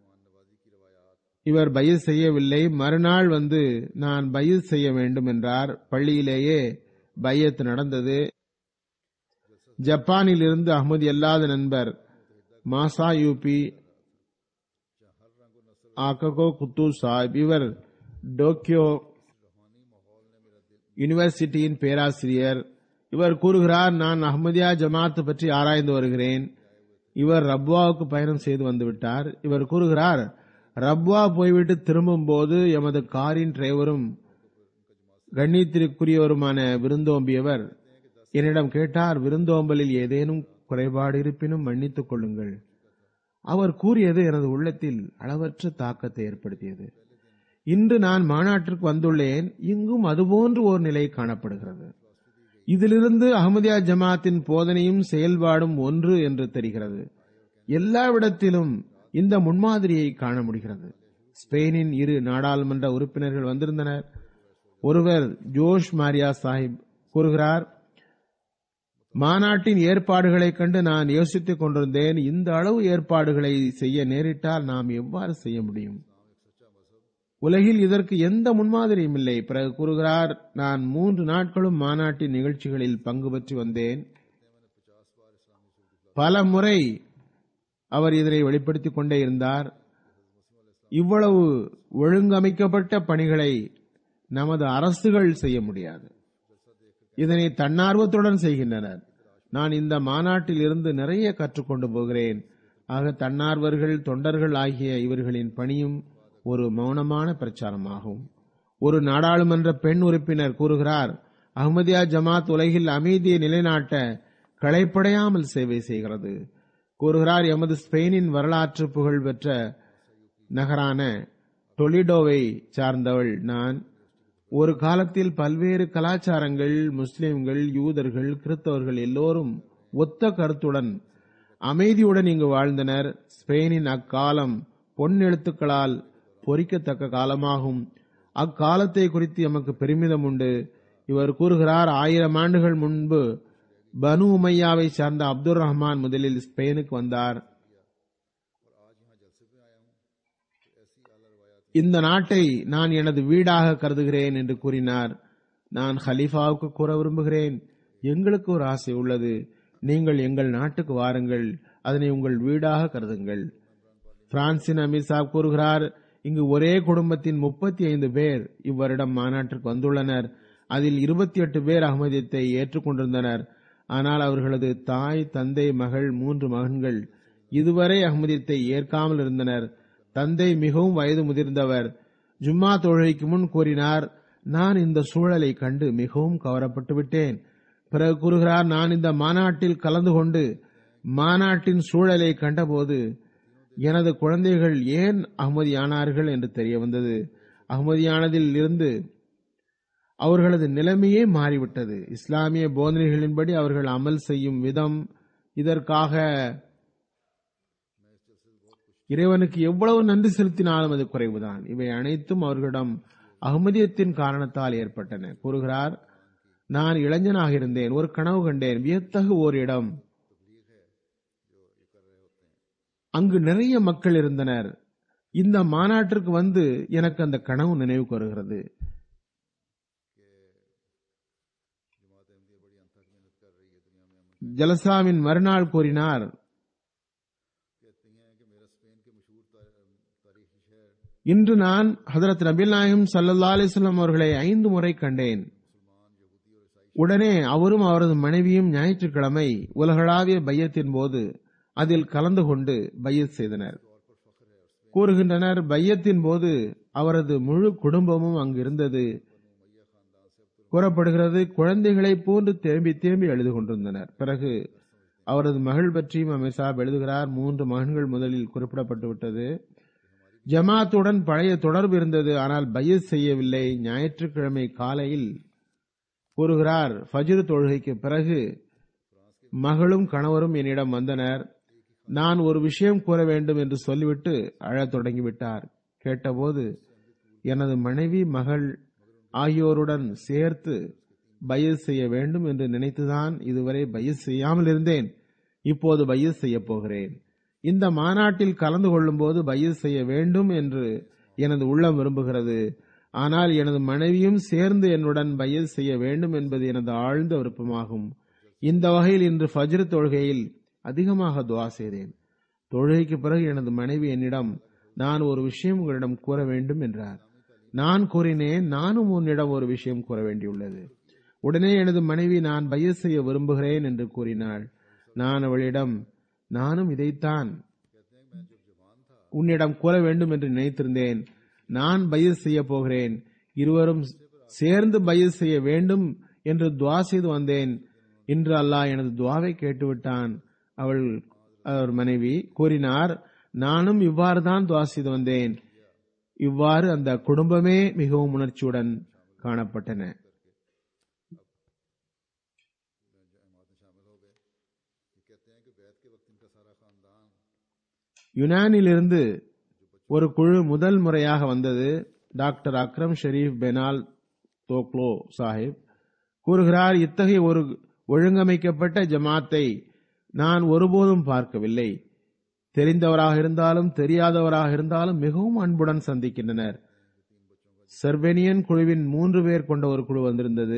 இவர் பயிர் செய்யவில்லை மறுநாள் வந்து நான் பயிர் செய்ய வேண்டும் என்றார் பள்ளியிலேயே பையத் நடந்தது ஜப்பானில் இருந்து அகமது அல்லாத நண்பர் மாசா யூபி ஆககோ குத்து சாஹிப் இவர் டோக்கியோ யூனிவர்சிட்டியின் பேராசிரியர் இவர் கூறுகிறார் நான் அஹ்மதியா ஜமாத் பற்றி ஆராய்ந்து வருகிறேன் இவர் ரப்வாவுக்கு பயணம் செய்து வந்துவிட்டார் இவர் கூறுகிறார் ரப்வா போய்விட்டு திரும்பும் போது எமது காரின் டிரைவரும் கண்ணியத்திற்குரியவருமான விருந்தோம்பியவர் என்னிடம் கேட்டார் விருந்தோம்பலில் ஏதேனும் குறைபாடு இருப்பினும் மன்னித்துக் கொள்ளுங்கள் அவர் கூறியது எனது உள்ளத்தில் அளவற்ற தாக்கத்தை ஏற்படுத்தியது இன்று நான் மாநாட்டிற்கு வந்துள்ளேன் இங்கும் அதுபோன்று ஒரு நிலை காணப்படுகிறது இதிலிருந்து அகமதியா ஜமாத்தின் போதனையும் செயல்பாடும் ஒன்று என்று தெரிகிறது எல்லாவிடத்திலும் இந்த முன்மாதிரியை காண முடிகிறது ஸ்பெயினின் இரு நாடாளுமன்ற உறுப்பினர்கள் வந்திருந்தனர் ஒருவர் ஜோஷ் மாரியா சாஹிப் கூறுகிறார் மாநாட்டின் ஏற்பாடுகளைக் கண்டு நான் யோசித்துக் கொண்டிருந்தேன் இந்த அளவு ஏற்பாடுகளை செய்ய நேரிட்டால் நாம் எவ்வாறு செய்ய முடியும் உலகில் இதற்கு எந்த முன்மாதிரியும் இல்லை பிறகு கூறுகிறார் நான் மூன்று நாட்களும் மாநாட்டின் நிகழ்ச்சிகளில் பங்கு பெற்று வந்தேன் பல முறை அவர் இதனை வெளிப்படுத்திக் கொண்டே இருந்தார் இவ்வளவு ஒழுங்கமைக்கப்பட்ட பணிகளை நமது அரசுகள் செய்ய முடியாது இதனை தன்னார்வத்துடன் செய்கின்றனர் நான் இந்த மாநாட்டில் இருந்து நிறைய கற்றுக்கொண்டு போகிறேன் ஆக தன்னார்வர்கள் தொண்டர்கள் ஆகிய இவர்களின் பணியும் ஒரு மௌனமான பிரச்சாரமாகும் ஒரு நாடாளுமன்ற பெண் உறுப்பினர் கூறுகிறார் அஹ்மதியா ஜமாத் உலகில் அமைதியை நிலைநாட்ட களைப்படையாமல் சேவை செய்கிறது கூறுகிறார் எமது ஸ்பெயினின் வரலாற்று புகழ் பெற்ற நகரான டொலிடோவை சார்ந்தவள் நான் ஒரு காலத்தில் பல்வேறு கலாச்சாரங்கள் முஸ்லிம்கள் யூதர்கள் கிறிஸ்தவர்கள் எல்லோரும் ஒத்த கருத்துடன் அமைதியுடன் இங்கு வாழ்ந்தனர் ஸ்பெயினின் அக்காலம் பொன் எழுத்துக்களால் பொறிக்கத்தக்க காலமாகும் அக்காலத்தை குறித்து எமக்கு பெருமிதம் உண்டு இவர் கூறுகிறார் ஆயிரம் ஆண்டுகள் முன்பு பனு உமையாவை சார்ந்த அப்துல் ரஹ்மான் முதலில் ஸ்பெயினுக்கு வந்தார் இந்த நாட்டை நான் எனது வீடாக கருதுகிறேன் என்று கூறினார் நான் ஹலீஃபாவுக்கு கூற விரும்புகிறேன் எங்களுக்கு ஒரு ஆசை உள்ளது நீங்கள் எங்கள் நாட்டுக்கு வாருங்கள் அதனை உங்கள் வீடாக கருதுங்கள் பிரான்சின் அமீர் சாப் கூறுகிறார் இங்கு ஒரே குடும்பத்தின் முப்பத்தி ஐந்து பேர் இவ்வருடம் மாநாட்டிற்கு வந்துள்ளனர் அதில் இருபத்தி எட்டு பேர் அகமதியத்தை ஏற்றுக்கொண்டிருந்தனர் ஆனால் அவர்களது தாய் தந்தை மகள் மூன்று மகன்கள் இதுவரை அகமதியத்தை ஏற்காமல் இருந்தனர் தந்தை மிகவும் வயது முதிர்ந்தவர் ஜும்மா தொழுகைக்கு முன் கூறினார் நான் இந்த சூழலை கண்டு மிகவும் கவரப்பட்டு விட்டேன் பிறகு கூறுகிறார் நான் இந்த மாநாட்டில் கலந்து கொண்டு மாநாட்டின் சூழலை கண்டபோது எனது குழந்தைகள் ஏன் அகமதியானார்கள் என்று தெரிய வந்தது அகமதியானதில் இருந்து அவர்களது நிலைமையே மாறிவிட்டது இஸ்லாமிய போதனைகளின்படி அவர்கள் அமல் செய்யும் விதம் இதற்காக இறைவனுக்கு எவ்வளவு நன்றி செலுத்தினாலும் அது குறைவுதான் இவை அனைத்தும் அவர்களிடம் அகமதியத்தின் காரணத்தால் ஏற்பட்டன கூறுகிறார் நான் இளைஞனாக இருந்தேன் ஒரு கனவு கண்டேன் வியத்தகு ஓர் இடம் அங்கு நிறைய மக்கள் இருந்தனர் இந்த மாநாட்டிற்கு வந்து எனக்கு அந்த கனவு நினைவுக்கு வருகிறது ஜலசாவின் மறுநாள் கூறினார் இன்று நான் ஹதரத் நபில் நாயகம் சல்லா அலிஸ்லாம் அவர்களை ஐந்து முறை கண்டேன் உடனே அவரும் அவரது மனைவியும் ஞாயிற்றுக்கிழமை உலகளாவிய பையத்தின் போது அதில் கலந்து கொண்டு பையத் செய்தனர் கூறுகின்றனர் பையத்தின் போது அவரது முழு குடும்பமும் அங்கு இருந்தது கூறப்படுகிறது குழந்தைகளை போன்று திரும்பி திரும்பி எழுது கொண்டிருந்தனர் பிறகு அவரது மகள் பற்றியும் அமீர் சாப் எழுதுகிறார் மூன்று மகன்கள் முதலில் குறிப்பிடப்பட்டு விட்டது ஜமாத்துடன் பழைய தொடர்பு இருந்தது ஆனால் பையத் செய்யவில்லை ஞாயிற்றுக்கிழமை காலையில் கூறுகிறார் ஃபஜ்ர் தொழுகைக்கு பிறகு மகளும் கணவரும் என்னிடம் வந்தனர் நான் ஒரு விஷயம் கூற வேண்டும் என்று சொல்லிவிட்டு அழத் தொடங்கிவிட்டார் கேட்டபோது எனது மனைவி மகள் ஆகியோருடன் சேர்த்து பையஸ் செய்ய வேண்டும் என்று நினைத்துதான் இதுவரை பையஸ் செய்யாமல் இருந்தேன் இப்போது பையஸ் செய்ய போகிறேன் இந்த மாநாட்டில் கலந்து கொள்ளும் போது பையஸ் செய்ய வேண்டும் என்று எனது உள்ளம் விரும்புகிறது ஆனால் எனது மனைவியும் சேர்ந்து என்னுடன் பையஸ் செய்ய வேண்டும் என்பது எனது ஆழ்ந்த விருப்பமாகும் இந்த வகையில் இன்று ஃபஜ்ர் தொழுகையில் அதிகமாக துவா செய்தேன் தொழுகைக்கு பிறகு எனது மனைவி என்னிடம் நான் ஒரு விஷயம் உங்களிடம் கூற வேண்டும் என்றார் நான் கூறினேன் நானும் உன்னிடம் ஒரு விஷயம் கூற வேண்டியுள்ளது உடனே எனது மனைவி நான் பையஸ் செய்ய விரும்புகிறேன் என்று கூறினாள் நான் அவளிடம் நானும் இதைத்தான் உன்னிடம் கூற வேண்டும் என்று நினைத்திருந்தேன் நான் பையஸ் செய்ய போகிறேன் இருவரும் சேர்ந்து பையஸ் செய்ய வேண்டும் என்று துவா செய்து வந்தேன் இன்று அல்லாஹ் எனது துவாவை கேட்டுவிட்டான் அவள் அவர் மனைவி கூறினார் நானும் இவ்வாறு தான் துவா செய்து வந்தேன் இவ்வாறு அந்த குடும்பமே மிகவும் உணர்ச்சியுடன் காணப்பட்டன யுனானிலிருந்து ஒரு குழு முதல் முறையாக வந்தது டாக்டர் அக்ரம் ஷெரீப் பெனால் தோக்லோ சாஹிப் கூறுகிறார் இத்தகைய ஒரு ஒழுங்கமைக்கப்பட்ட ஜமாத்தை நான் ஒருபோதும் பார்க்கவில்லை தெரிந்தவராக இருந்தாலும் தெரியாதவராக இருந்தாலும் மிகவும் அன்புடன் சந்திக்கின்றனர் செர்பெனியன் குழுவின் மூன்று பேர் கொண்ட ஒரு குழு வந்திருந்தது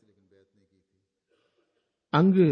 அங்கு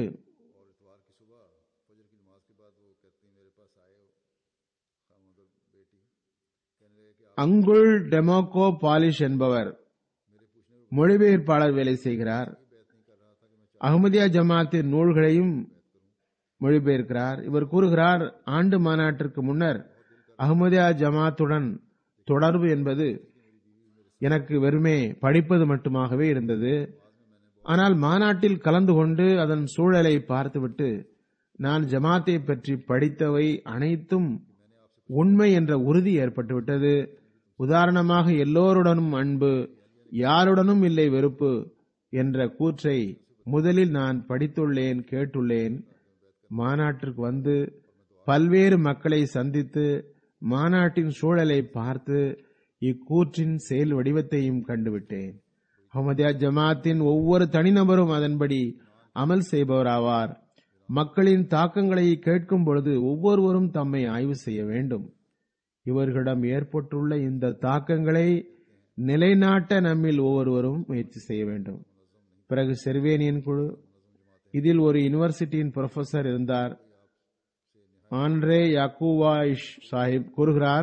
அங்குள் டெமோகோ பாலிஷ் என்பவர் மொழிபெயர்ப்பாளர் வேலை செய்கிறார் அகமதியா ஜமாத்தின் நூல்களையும் மொழிபெயர்க்கிறார் இவர் கூறுகிறார் ஆண்டு மாநாட்டிற்கு முன்னர் அகமதியா ஜமாத்துடன் தொடர்பு என்பது எனக்கு வெறுமே படிப்பது மட்டுமாகவே இருந்தது ஆனால் மாநாட்டில் கலந்து கொண்டு அதன் சூழலை பார்த்துவிட்டு நான் ஜமாத்தை பற்றி படித்தவை அனைத்தும் உண்மை என்ற உறுதி ஏற்பட்டுவிட்டது உதாரணமாக எல்லோருடனும் அன்பு யாருடனும் இல்லை வெறுப்பு என்ற கூற்றை முதலில் நான் படித்துள்ளேன் கேட்டுள்ளேன் மாநாட்டிற்கு வந்து பல்வேறு மக்களை சந்தித்து மாநாட்டின் சூழலை பார்த்து இக்கூற்றின் செயல் வடிவத்தையும் கண்டுவிட்டேன் அஹமதியா ஜமாத்தின் ஒவ்வொரு தனிநபரும் அதன்படி அமல் செய்பவராவார் மக்களின் தாக்கங்களை கேட்கும் பொழுது ஒவ்வொருவரும் தம்மை ஆய்வு செய்ய வேண்டும் இவர்களிடம் ஏற்பட்டுள்ள இந்த தாக்கங்களை நிலைநாட்ட நம்மில் ஒவ்வொருவரும் முயற்சி செய்ய வேண்டும் பிறகு செர்வேனியன் குழு இதில் ஒரு யூனிவர்சிட்டியின் புரொஃபசர் இருந்தார் ஆண்ட்ரே யாக்கூவாயிஷ் சாஹிப் கூறுகிறார்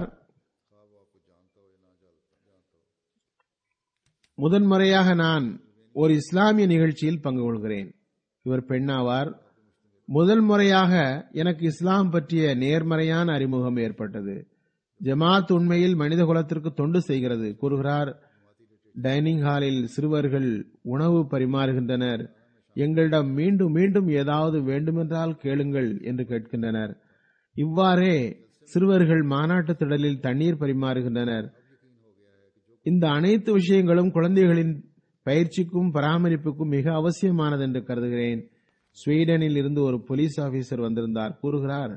முதன்முறையாக நான் ஒரு இஸ்லாமிய நிகழ்ச்சியில் பங்கு கொள்கிறேன் இவர் பெண்ணாவார் முதல் முறையாக எனக்கு இஸ்லாம் பற்றிய நேர்மறையான அறிமுகம் ஏற்பட்டது ஜமாத் உண்மையில் மனித குலத்திற்கு தொண்டு செய்கிறது கூறுகிறார் டைனிங் ஹாலில் சிறுவர்கள் உணவு பரிமாறுகின்றனர் எங்களிடம் மீண்டும் மீண்டும் ஏதாவது வேண்டுமென்றால் கேளுங்கள் என்று கேட்கின்றனர் இவ்வாறே சிறுவர்கள் மாநாட்டு திடலில் தண்ணீர் பரிமாறுகின்றனர் இந்த அனைத்து விஷயங்களும் குழந்தைகளின் பயிற்சிக்கும் பராமரிப்புக்கும் மிக அவசியமானது என்று கருதுகிறேன் ஸ்வீடனில் இருந்து ஒரு போலீஸ் ஆபீசர் வந்திருந்தார் கூறுகிறார்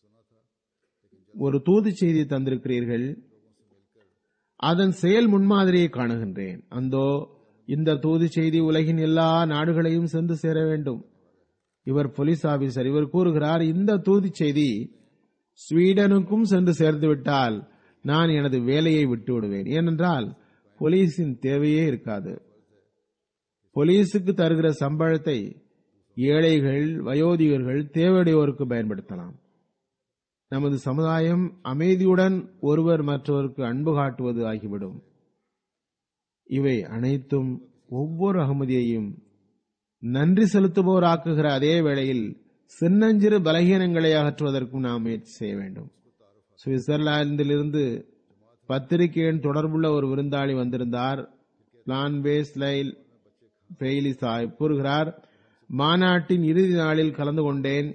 ஒரு தூது செய்தி தந்திருக்கிறீர்கள் அதன் செயல் முன்மாதிரியை காணுகின்றேன் அந்தோ இந்த தூது செய்தி உலகின் எல்லா நாடுகளையும் சென்று சேர வேண்டும் இவர் போலீஸ் ஆபீசர் இவர் கூறுகிறார் இந்த தூது செய்தி ஸ்வீடனுக்கும் சென்று சேர்ந்து விட்டால் நான் எனது வேலையை விட்டு விடுவேன் ஏனென்றால் போலீஸின் தேவையே இருக்காது போலீஸுக்கு தருகிற சம்பளத்தை ஏழைகள் வயோதிகர்கள் தேவையுடையோருக்கு பயன்படுத்தலாம் நமது சமுதாயம் அமைதியுடன் ஒருவர் மற்றவருக்கு அன்பு காட்டுவது ஆகிவிடும் இவை அனைத்தும் ஒவ்வொரு அகமதியையும் நன்றி செலுத்துபவராக்குகிற அதே வேளையில் சின்னஞ்சிறு பலகீனங்களை அகற்றுவதற்கும் நாம் முயற்சி செய்ய வேண்டும் சுவிட்சர்லாந்திலிருந்து பத்திரிகையின் தொடர்புள்ள ஒரு விருந்தாளி வந்திருந்தார் பிளான்பேஸ் லைல் பெய்லி சாஹிப் கூறுகிறார் மாநாட்டின் இறுதி நாளில் கலந்து கொண்டேன்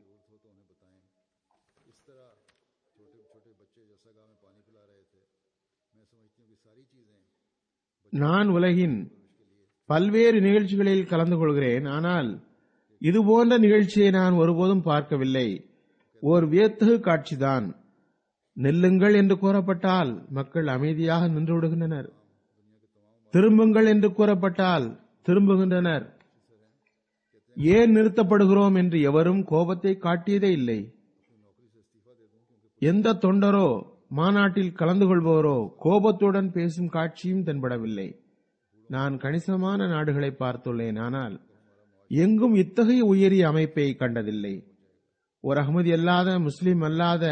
நான் உலகின் பல்வேறு நிகழ்ச்சிகளில் கலந்து கொள்கிறேன் ஆனால் இதுபோன்ற நிகழ்ச்சியை நான் ஒருபோதும் பார்க்கவில்லை ஓர் வியத்தகு காட்சிதான் நெல்லுங்கள் என்று கூறப்பட்டால் மக்கள் அமைதியாக நின்று விடுகின்றனர் திரும்புங்கள் என்று கூறப்பட்டால் திரும்புகின்றனர் ஏன் நிறுத்தப்படுகிறோம் என்று எவரும் கோபத்தை காட்டியதே இல்லை எந்த தொண்டரோ மாநாட்டில் கலந்து கொள்பவரோ கோபத்துடன் பேசும் காட்சியும் தென்படவில்லை நான் கணிசமான நாடுகளை பார்த்துள்ளேன் ஆனால் எங்கும் இத்தகைய உயரிய அமைப்பை கண்டதில்லை ஒரு அகமதி அல்லாத முஸ்லிம் அல்லாத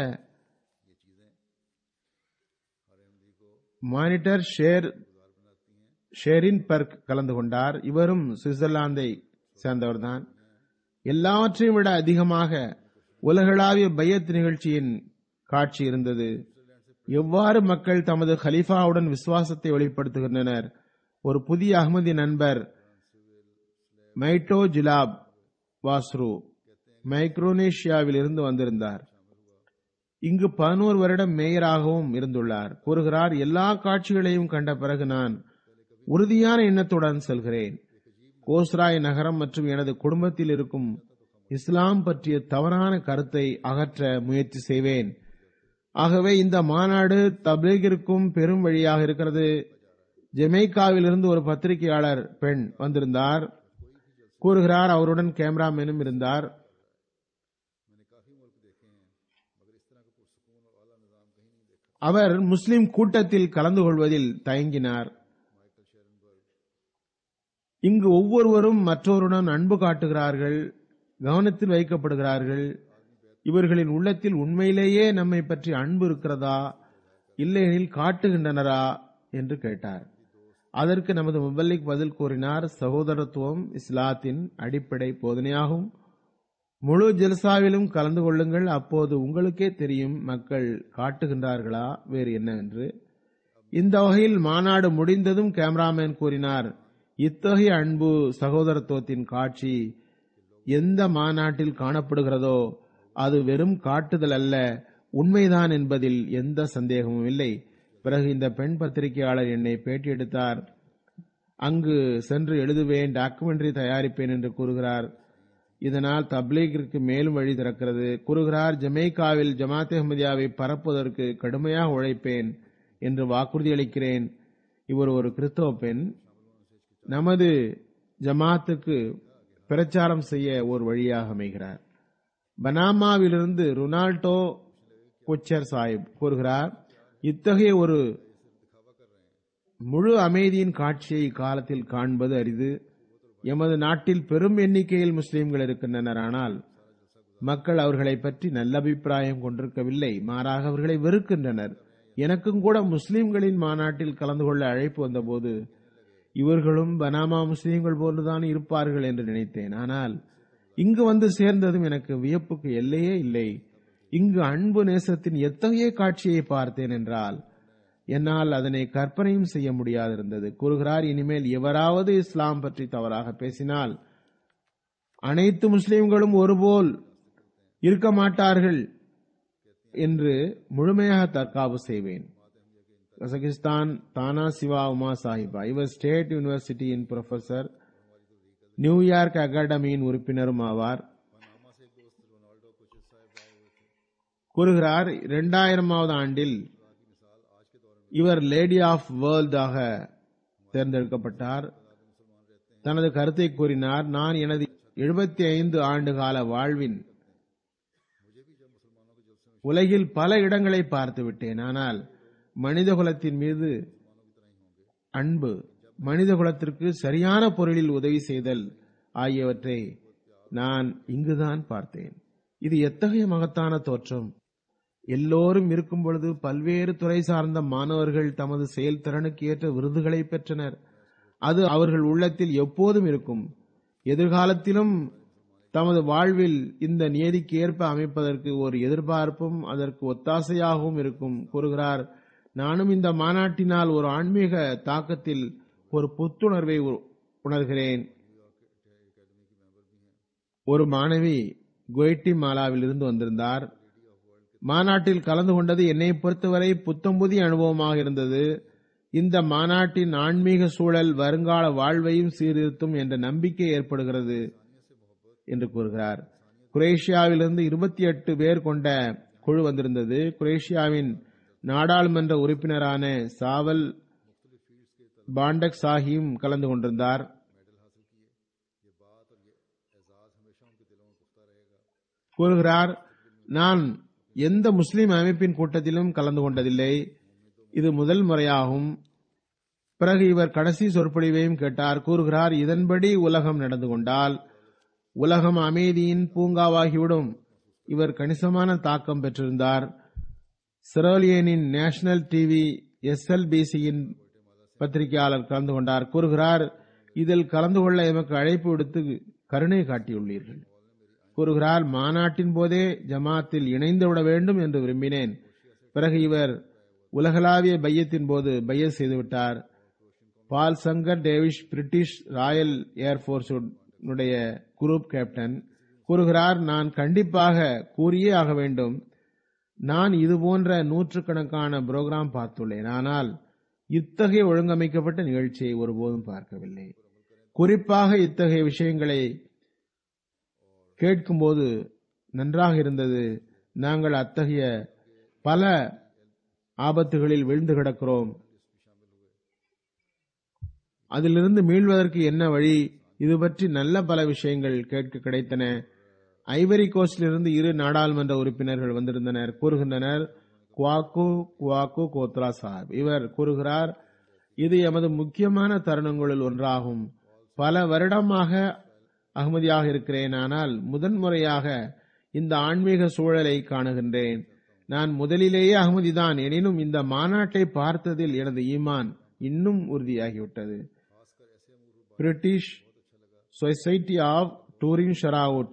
மானிட்டர் ஷேர் ஷேரின் பர்க் கலந்து கொண்டார் இவரும் சுவிட்சர்லாந்தை சேர்ந்தவர்தான் எல்லாவற்றையும் விட அதிகமாக உலகளாவிய பையத் நிகழ்ச்சியின் காட்சி இருந்தது எவ்வாறு மக்கள் தமது ஹலீஃபாவுடன் விசுவாசத்தை வெளிப்படுத்துகின்றனர் ஒரு புதிய அகமதி நண்பர் மைட்டோ ஜிலாப் வாஸ்ரு மைக்ரோனேஷியாவில் இருந்து வந்திருந்தார் இங்கு பதினோரு வருடம் மேயராகவும் இருந்துள்ளார் கூறுகிறார் எல்லா காட்சிகளையும் கண்ட பிறகு நான் உறுதியான எண்ணத்துடன் செல்கிறேன் கோஸ்ராய் நகரம் மற்றும் எனது குடும்பத்தில் இருக்கும் இஸ்லாம் பற்றிய தவறான கருத்தை அகற்ற முயற்சி செய்வேன் ஆகவே இந்த மாநாடு தப்லீகிற்கும் பெரும் வழியாக இருக்கிறது ஜெமைக்காவிலிருந்து ஒரு பத்திரிகையாளர் பெண் வந்திருந்தார் கூறுகிறார் அவருடன் கேமராமேனும் இருந்தார் அவர் முஸ்லிம் கூட்டத்தில் கலந்து கொள்வதில் தயங்கினார் இங்கு ஒவ்வொருவரும் மற்றவருடன் அன்பு காட்டுகிறார்கள் கவனத்தில் வைக்கப்படுகிறார்கள் இவர்களின் உள்ளத்தில் உண்மையிலேயே நம்மை பற்றி அன்பு இருக்கிறதா இல்லையெனில் காட்டுகின்றனரா என்று கேட்டார் அதற்கு நமது முபல்லிக் பதில் கூறினார் சகோதரத்துவம் இஸ்லாத்தின் அடிப்படை போதனையாகும் முழு ஜல்சாவிலும் கலந்து கொள்ளுங்கள் அப்போது உங்களுக்கே தெரியும் மக்கள் காட்டுகின்றார்களா வேறு என்னவென்று இந்த வகையில் மாநாடு முடிந்ததும் கேமராமேன் கூறினார் இத்தகைய அன்பு சகோதரத்துவத்தின் காட்சி எந்த மாநாட்டில் காணப்படுகிறதோ அது வெறும் காட்டுதல் அல்ல உண்மைதான் என்பதில் எந்த சந்தேகமும் இல்லை பிறகு இந்த பெண் பத்திரிகையாளர் என்னை பேட்டி எடுத்தார் அங்கு சென்று எழுதுவேன் டாக்குமெண்ட்ரி தயாரிப்பேன் என்று கூறுகிறார் இதனால் தப்லீகிற்கு மேலும் வழி திறக்கிறது கூறுகிறார் ஜமைக்காவில் ஜமாத் அஹமதியாவை பரப்புவதற்கு கடுமையாக உழைப்பேன் என்று வாக்குறுதி அளிக்கிறேன் இவர் ஒரு கிறிஸ்தவ பெண் நமது ஜமாத்துக்கு பிரச்சாரம் செய்ய ஒரு வழியாக அமைகிறார் பனாமாவிலிருந்து ரொனால்டோ கொச்சர் சாஹிப் கூறுகிறார் இத்தகைய ஒரு முழு அமைதியின் காட்சியை காலத்தில் காண்பது அரிது எமது நாட்டில் பெரும் எண்ணிக்கையில் முஸ்லிம்கள் இருக்கின்றனர் ஆனால் மக்கள் அவர்களை பற்றி நல்ல அபிப்பிராயம் கொண்டிருக்கவில்லை மாறாக அவர்களை வெறுக்கின்றனர் எனக்கும் கூட முஸ்லிம்களின் மாநாட்டில் கலந்து கொள்ள அழைப்பு வந்தபோது இவர்களும் பனாமா முஸ்லிம்கள் போன்றுதான் இருப்பார்கள் என்று நினைத்தேன் ஆனால் இங்கு வந்து சேர்ந்ததும் எனக்கு வியப்புக்கு எல்லையே இல்லை இங்கு அன்பு நேசத்தின் எத்தகைய காட்சியை பார்த்தேன் என்றால் என்னால் அதனை கற்பனையும் செய்ய முடியாதிருந்தது கூறுகிறார் இனிமேல் எவராவது இஸ்லாம் பற்றி தவறாக பேசினால் அனைத்து முஸ்லிம்களும் ஒருபோல் இருக்க மாட்டார்கள் என்று முழுமையாக தற்காப்பு செய்வேன் கசகிஸ்தான் தானா சிவா உமா சாஹிபா இவர் ஸ்டேட் யூனிவர்சிட்டியின் ப்ரொஃபசர் நியூயார்க் அகாடமியின் உறுப்பினரும் ஆவார் கூறுகிறார் இரண்டாயிரமாவது ஆண்டில் இவர் லேடி ஆஃப் வேர்ல்ட் ஆக தேர்ந்தெடுக்கப்பட்டார் தனது கருத்தை கூறினார் நான் எனது எழுபத்தி ஐந்து ஆண்டு கால வாழ்வின் உலகில் பல இடங்களை பார்த்து விட்டேன் ஆனால் மனித குலத்தின் மீது அன்பு மனித குலத்திற்கு சரியான பொருளில் உதவி செய்தல் ஆகியவற்றை நான் இங்குதான் பார்த்தேன் இது எத்தகைய மகத்தான தோற்றம் எல்லோரும் இருக்கும் பொழுது பல்வேறு துறை சார்ந்த மாணவர்கள் தமது செயல்திறனுக்கு ஏற்ற விருதுகளை பெற்றனர் அது அவர்கள் உள்ளத்தில் எப்போதும் இருக்கும் எதிர்காலத்திலும் தமது வாழ்வில் இந்த நியதிக்கு ஏற்ப அமைப்பதற்கு ஒரு எதிர்பார்ப்பும் அதற்கு ஒத்தாசையாகவும் இருக்கும் கூறுகிறார் நானும் இந்த மாநாட்டினால் ஒரு ஆன்மீக தாக்கத்தில் ஒரு புத்துணர்வை உ- உணர்கிறேன் ஒரு மாணவி குவைட்டி மாலாவில் இருந்து வந்திருந்தார் மாநாட்டில் கலந்து கொண்டது என்னை பொறுத்தவரை புத்தம்புதிய அனுபவமாக இருந்தது இந்த மாநாட்டின் ஆன்மீக சூழல் வருங்கால வாழ்வையும் சீர்திருத்தும் என்ற நம்பிக்கை ஏற்படுகிறது என்று கூறுகிறார் குரேஷியாவிலிருந்து இருபத்தி எட்டு பேர் கொண்ட குழு வந்திருந்தது குரேஷியாவின் நாடாளுமன்ற உறுப்பினரான சாவல் பாண்டக் சாஹியும் கலந்து கொண்டிருந்தார் கூறுகிறார் நான் எந்த முஸ்லிம் அமைப்பின் கூட்டத்திலும் கலந்து கொண்டதில்லை இது முதல் முறையாகும் பிறகு இவர் கடைசி சொற்பொழிவையும் கேட்டார் கூறுகிறார் இதன்படி உலகம் நடந்து கொண்டால் உலகம் அமைதியின் பூங்காவாகிவிடும் இவர் கணிசமான தாக்கம் பெற்றிருந்தார் சிரோலியனின் நேஷனல் டிவி எஸ்எல்பிசியின் பத்திரிகையாளர் கலந்து கொண்டார் கூறுகிறார் இதில் கலந்து கொள்ள எமக்கு அழைப்பு விடுத்து கருணை காட்டியுள்ளீர்கள் கூறுகிறார் மாநாட்டின் போதே ஜமாத்தில் இணைந்து விட வேண்டும் என்று விரும்பினேன் பிறகு இவர் உலகளாவிய பையத்தின் போது பைய செய்துவிட்டார் பால் சங்கர் டேவிஷ் பிரிட்டிஷ் ராயல் ஏர்போர்ஸுடைய குரூப் கேப்டன் கூறுகிறார் நான் கண்டிப்பாக கூறியே ஆக வேண்டும் நான் இது போன்ற நூற்றுக்கணக்கான புரோகிராம் பார்த்துள்ளேன் ஆனால் இத்தகைய ஒழுங்கமைக்கப்பட்ட நிகழ்ச்சியை ஒருபோதும் பார்க்கவில்லை குறிப்பாக இத்தகைய விஷயங்களை கேட்கும்போது நன்றாக இருந்தது நாங்கள் அத்தகைய பல ஆபத்துகளில் விழுந்து கிடக்கிறோம் அதிலிருந்து மீள்வதற்கு என்ன வழி இது பற்றி நல்ல பல விஷயங்கள் கேட்க கிடைத்தன ஐவரி கோஸ்டிலிருந்து இரு நாடாளுமன்ற உறுப்பினர்கள் வந்திருந்தனர் கூறுகின்றனர் குவாக்கு குவாக்கு கோத்ரா சாஹிப் இவர் கூறுகிறார் இது எமது முக்கியமான தருணங்களில் ஒன்றாகும் பல வருடமாக அகமதியாக இருக்கிறேன் ஆனால் முதன்முறையாக இந்த ஆன்மீக சூழலை காணுகின்றேன் நான் முதலிலேயே அகமதிதான் எனினும் இந்த மாநாட்டை பார்த்ததில் எனது ஈமான் இன்னும் உறுதியாகிவிட்டது British society of Turin shroud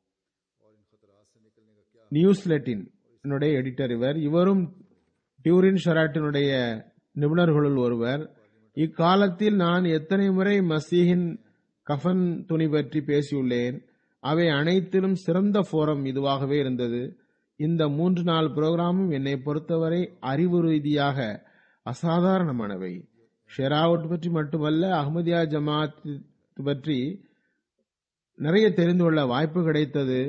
நியூஸ்லெட்டின் எடிட்டர் இவர் இவரும் டியூரின் ஷராட்டினுடைய நிபுணர்களுள் ஒருவர் இக்காலத்தில் நான் எத்தனை முறை மசீஹின் கஃபன் துணி பற்றி பேசியுள்ளேன் அவை அனைத்திலும் சிறந்த போரம் இதுவாகவே இருந்தது இந்த மூன்று நாள் புரோகிராமும் என்னை பொறுத்தவரை அறிவு ரீதியாக அசாதாரணமானவை ஷெராவுட் பற்றி மட்டுமல்ல அஹ்மதியா ஜமாத் பற்றி நிறைய தெரிந்து கொள்ள வாய்ப்பு கிடைத்தது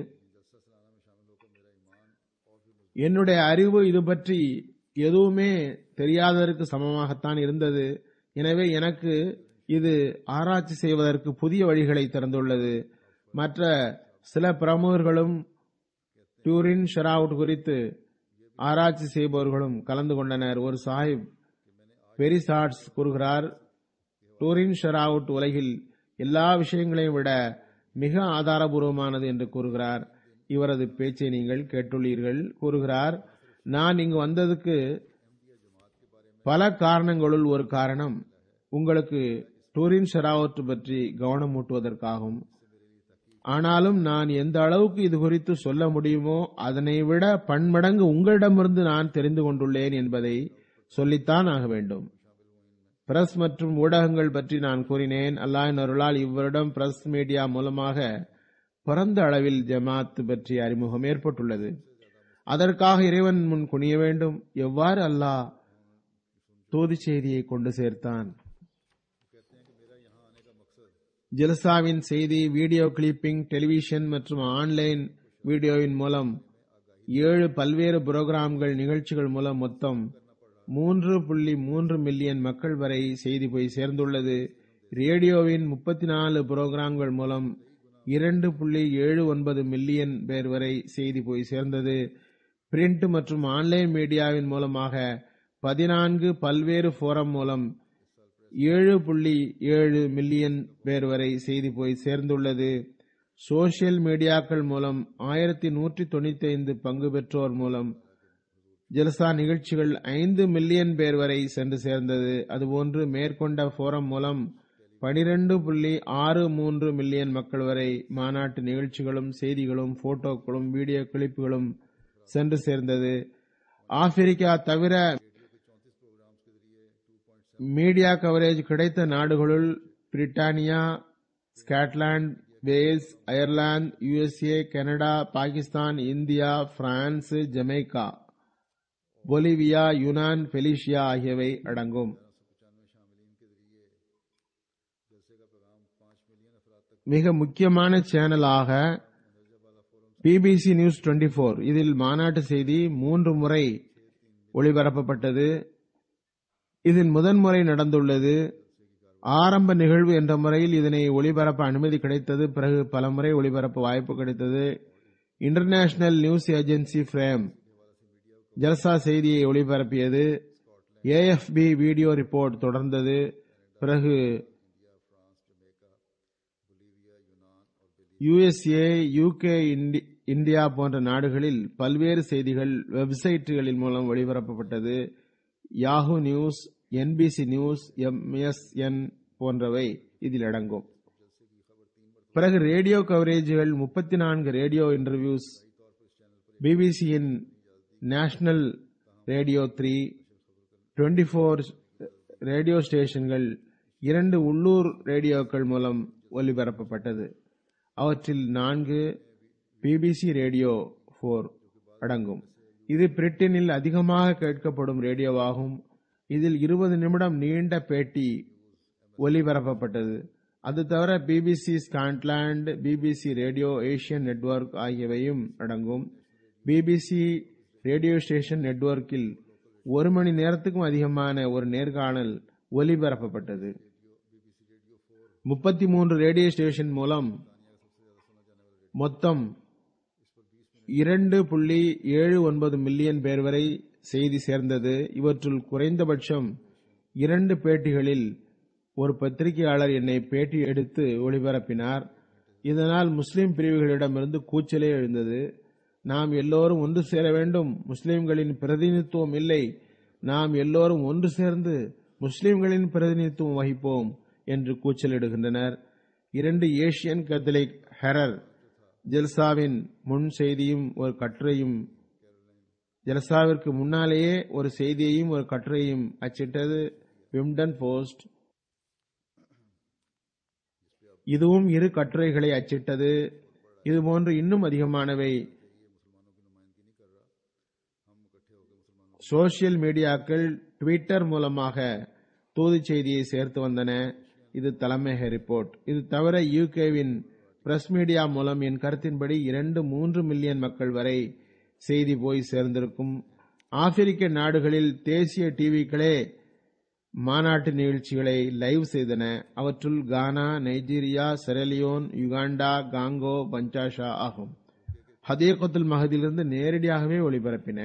என்னுடைய அறிவு இது பற்றி எதுவுமே தெரியாததற்கு சமமாகத்தான் இருந்தது எனவே எனக்கு இது ஆராய்ச்சி செய்வதற்கு புதிய வழிகளை திறந்துள்ளது மற்ற சில பிரமுகர்களும் டூரின் ஷெராவுட் குறித்து ஆராய்ச்சி செய்பவர்களும் கலந்து கொண்டனர் ஒரு சாஹிப் பெரிசாட்ஸ் கூறுகிறார் டூரின் ஷெராவுட் உலகில் எல்லா விஷயங்களையும் விட மிக ஆதாரபூர்வமானது என்று கூறுகிறார் இவரது பேச்சை நீங்கள் கேட்டுள்ளீர்கள் கூறுகிறார் நான் இங்கு வந்ததுக்கு பல காரணங்களுள் ஒரு காரணம் உங்களுக்கு டூரின் ஷெராவட் பற்றி கவனம் ஊட்டுவதற்காகும் ஆனாலும் நான் எந்த அளவுக்கு இது குறித்து சொல்ல முடியுமோ அதனை விட பன்மடங்கு உங்களிடமிருந்து நான் தெரிந்து கொண்டுள்ளேன் என்பதை சொல்லித்தான் ஆக வேண்டும் பிரஸ் மற்றும் ஊடகங்கள் பற்றி நான் கூறினேன் அல்லாஹின் அருளால் இவ்வருடம் பிரஸ் மீடியா மூலமாக பரந்த அளவில் ஜமாத் பற்றிய அறிமுகம் ஏற்பட்டுள்ளது அதற்காக இறைவன் முன் குனிய வேண்டும் எவ்வாறு அல்லாஹ் தூது செய்தியை கொண்டு சேர்த்தான் ஜெலசாவின் செய்தி வீடியோ கிளிப்பிங் டெலிவிஷன் மற்றும் ஆன்லைன் வீடியோவின் மூலம் ஏழு பல்வேறு புரோகிராம்கள் நிகழ்ச்சிகள் மூலம் மொத்தம் மூன்று புள்ளி மூன்று மில்லியன் மக்கள் வரை செய்தி போய் சேர்ந்துள்ளது ரேடியோவின் முப்பத்தி நாலு புரோகிராம்கள் மூலம் இரண்டு புள்ளி ஏழு ஒன்பது மில்லியன் பேர் வரை செய்தி போய் சேர்ந்தது பிரிண்ட் மற்றும் ஆன்லைன் மீடியாவின் மூலமாக பதினான்கு பல்வேறு போரம் மூலம் ஏழு புள்ளி ஏழு மில்லியன் பேர் வரை செய்தி போய் சேர்ந்துள்ளது சோசியல் மீடியாக்கள் மூலம் ஆயிரத்தி நூற்றி தொண்ணூத்தி ஐந்து பங்கு பெற்றோர் மூலம் ஜலசா நிகழ்ச்சிகள் ஐந்து மில்லியன் பேர் வரை சென்று சேர்ந்தது அதுபோன்று மேற்கொண்ட போரம் மூலம் பனிரெண்டு புள்ளி ஆறு மூன்று மில்லியன் மக்கள் வரை மாநாட்டு நிகழ்ச்சிகளும் செய்திகளும் போட்டோக்களும் வீடியோ கிளிப்புகளும் சென்று சேர்ந்தது ஆப்பிரிக்கா தவிர மீடியா கவரேஜ் கிடைத்த நாடுகளுள் Britannia Scotland Wales Ireland USA Canada Pakistan India France Jamaica Bolivia யுனான் பெலிஷியா ஆகியவை அடங்கும் மிக முக்கியமான சேனலாக பிபிசி நியூஸ் 24 இதில் மாநாட்டு செய்தி மூன்று முறை ஒளிபரப்பப்பட்டது இதில் முதன்முறை நடந்துள்ளது ஆரம்ப நிகழ்வு என்ற முறையில் இதனை ஒளிபரப்ப அனுமதி கிடைத்தது பிறகு பலமுறை ஒளிபரப்ப வாய்ப்பு கிடைத்தது இன்டர்நேஷனல் நியூஸ் ஏஜென்சி பிரேம் ஜல்சா செய்தியை ஒளிபரப்பியது ஏஎஃப்பி வீடியோ ரிப்போர்ட் தொடர்ந்தது பிறகு யுஎஸ்ஏ யூகே இந்தியா போன்ற நாடுகளில் பல்வேறு செய்திகள் வெப்சைட்டுகளின் மூலம் ஒளிபரப்பப்பட்டது Yahoo news NBC news MSN போன்றவை இதில் அடங்கும் பிறகு ரேடியோ கவரேஜ்கள் முப்பத்தி நான்கு ரேடியோ இன்டர்வியூஸ் பிபிசியின் national radio three twenty four radio ஸ்டேஷன்கள் இரண்டு உள்ளூர் ரேடியோக்கள் மூலம் ஒலிபரப்பப்பட்டது அவற்றில் நான்கு பிபிசி ரேடியோ போர் அடங்கும் இது பிரிட்டனில் அதிகமாக கேட்கப்படும் ரேடியோவாகும் இதில் இருபது நிமிடம் நீண்ட பேட்டி ஒலிபரப்பப்பட்டது அது தவிர BBC Scotland BBC radio Asian network ஆகியவையும் அடங்கும் பிபிசி ரேடியோ ஸ்டேஷன் நெட்வொர்க்கில் ஒரு மணி நேரத்துக்கும் அதிகமான ஒரு நேர்காணல் ஒலிபரப்பப்பட்டது முப்பத்தி மூன்று ரேடியோ ஸ்டேஷன் மூலம் மொத்தம் இரண்டு புள்ளி ஏழு ஒன்பது மில்லியன் பேர் வரை செய்தி சேர்ந்தது இவற்றுள் குறைந்தபட்சம் இரண்டு பேட்டிகளில் ஒரு பத்திரிகையாளர் என்னை பேட்டி எடுத்து ஒளிபரப்பினார் இதனால் முஸ்லிம் பிரிவுகளிடமிருந்து கூச்சலே எழுந்தது நாம் எல்லோரும் ஒன்று சேர வேண்டும் முஸ்லிம்களின் பிரதிநிதித்துவம் இல்லை நாம் எல்லோரும் ஒன்று சேர்ந்து முஸ்லிம்களின் பிரதிநிதித்துவம் வகிப்போம் என்று கூச்சலிடுகின்றனர் இரண்டு ஏசியன் கத்தலிக் ஹெரர் ஜெல்சாவின் முன் செய்தியும் ஒரு கட்டுரையும் ஜெல்சாவிற்கு முன்னாலேயே ஒரு செய்தியையும் ஒரு கட்டுரையும் அச்சிட்டது விம்டன் போஸ்ட் இதுவும் இரு கட்டுரைகளை அச்சிட்டது இதுபோன்று இன்னும் அதிகமானவை சோசியல் மீடியாக்கள் ட்விட்டர் மூலமாக தூது செய்தியை சேர்த்து வந்தன இது தலைமையக ரிப்போர்ட் இது தவிர யூகேவின் பிரஸ் மீடியா மூலம் என் கருத்தின்படி இரண்டு மூன்று மில்லியன் மக்கள் வரை செய்தி போய் சேர்ந்திருக்கும் ஆப்பிரிக்க நாடுகளில் தேசிய டிவிக்களே மாநாட்டு நிகழ்ச்சிகளை லைவ் செய்தன அவற்றுள் Ghana Nigeria Sierra Leone Uganda Congo பஞ்சாஷா ஆகும் ஹதீகத்துல் மகதிலிருந்து நேரடியாகவே ஒளிபரப்பின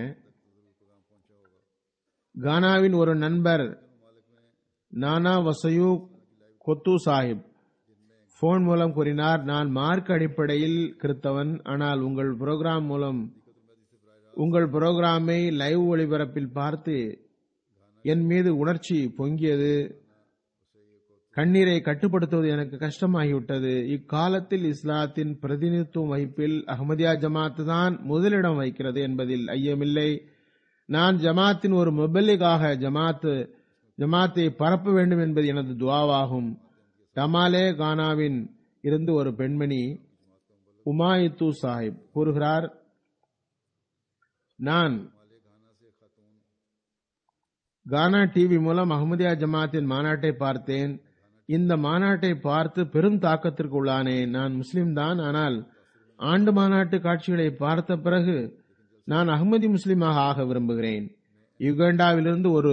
கானாவின் ஒரு நண்பர் நானா வசயூ கொத்து சாஹிப் போன் மூலம் கூறினார் நான் மார்க் அடிப்படையில் கிறித்தவன் ஆனால் உங்கள் புரோகிராம் மூலம் உங்கள் புரோகிராமை லைவ் ஒளிபரப்பில் பார்த்து என் மீது உணர்ச்சி பொங்கியது கண்ணீரை கட்டுப்படுத்துவது எனக்கு கஷ்டமாகிவிட்டது இக்காலத்தில் இஸ்லாத்தின் பிரதிநிதித்துவம் வகிப்பில் அகமதியா ஜமாத் தான் முதலிடம் வைக்கிறது என்பதில் ஐயமில்லை நான் ஜமாத்தின் ஒரு மொபைலுக்காக ஜமாத் ஜமாத்தை பரப்ப வேண்டும் என்பது எனது துவாவாகும் டமாலே கானாவின் இருந்து ஒரு பெண்மணி உமாயித்து சாஹிப் கூறுகிறார் நான் கானா டிவி மூலம் அகமதியா ஜமாத்தின் மாநாட்டை பார்த்தேன் இந்த மாநாட்டை பார்த்து பெரும் தாக்கத்திற்கு உள்ளானேன் நான் முஸ்லிம் தான் ஆனால் ஆண்டு மாநாட்டு காட்சிகளை பார்த்த பிறகு நான் அகமதி முஸ்லிமாக ஆக விரும்புகிறேன் யுகண்டாவிலிருந்து ஒரு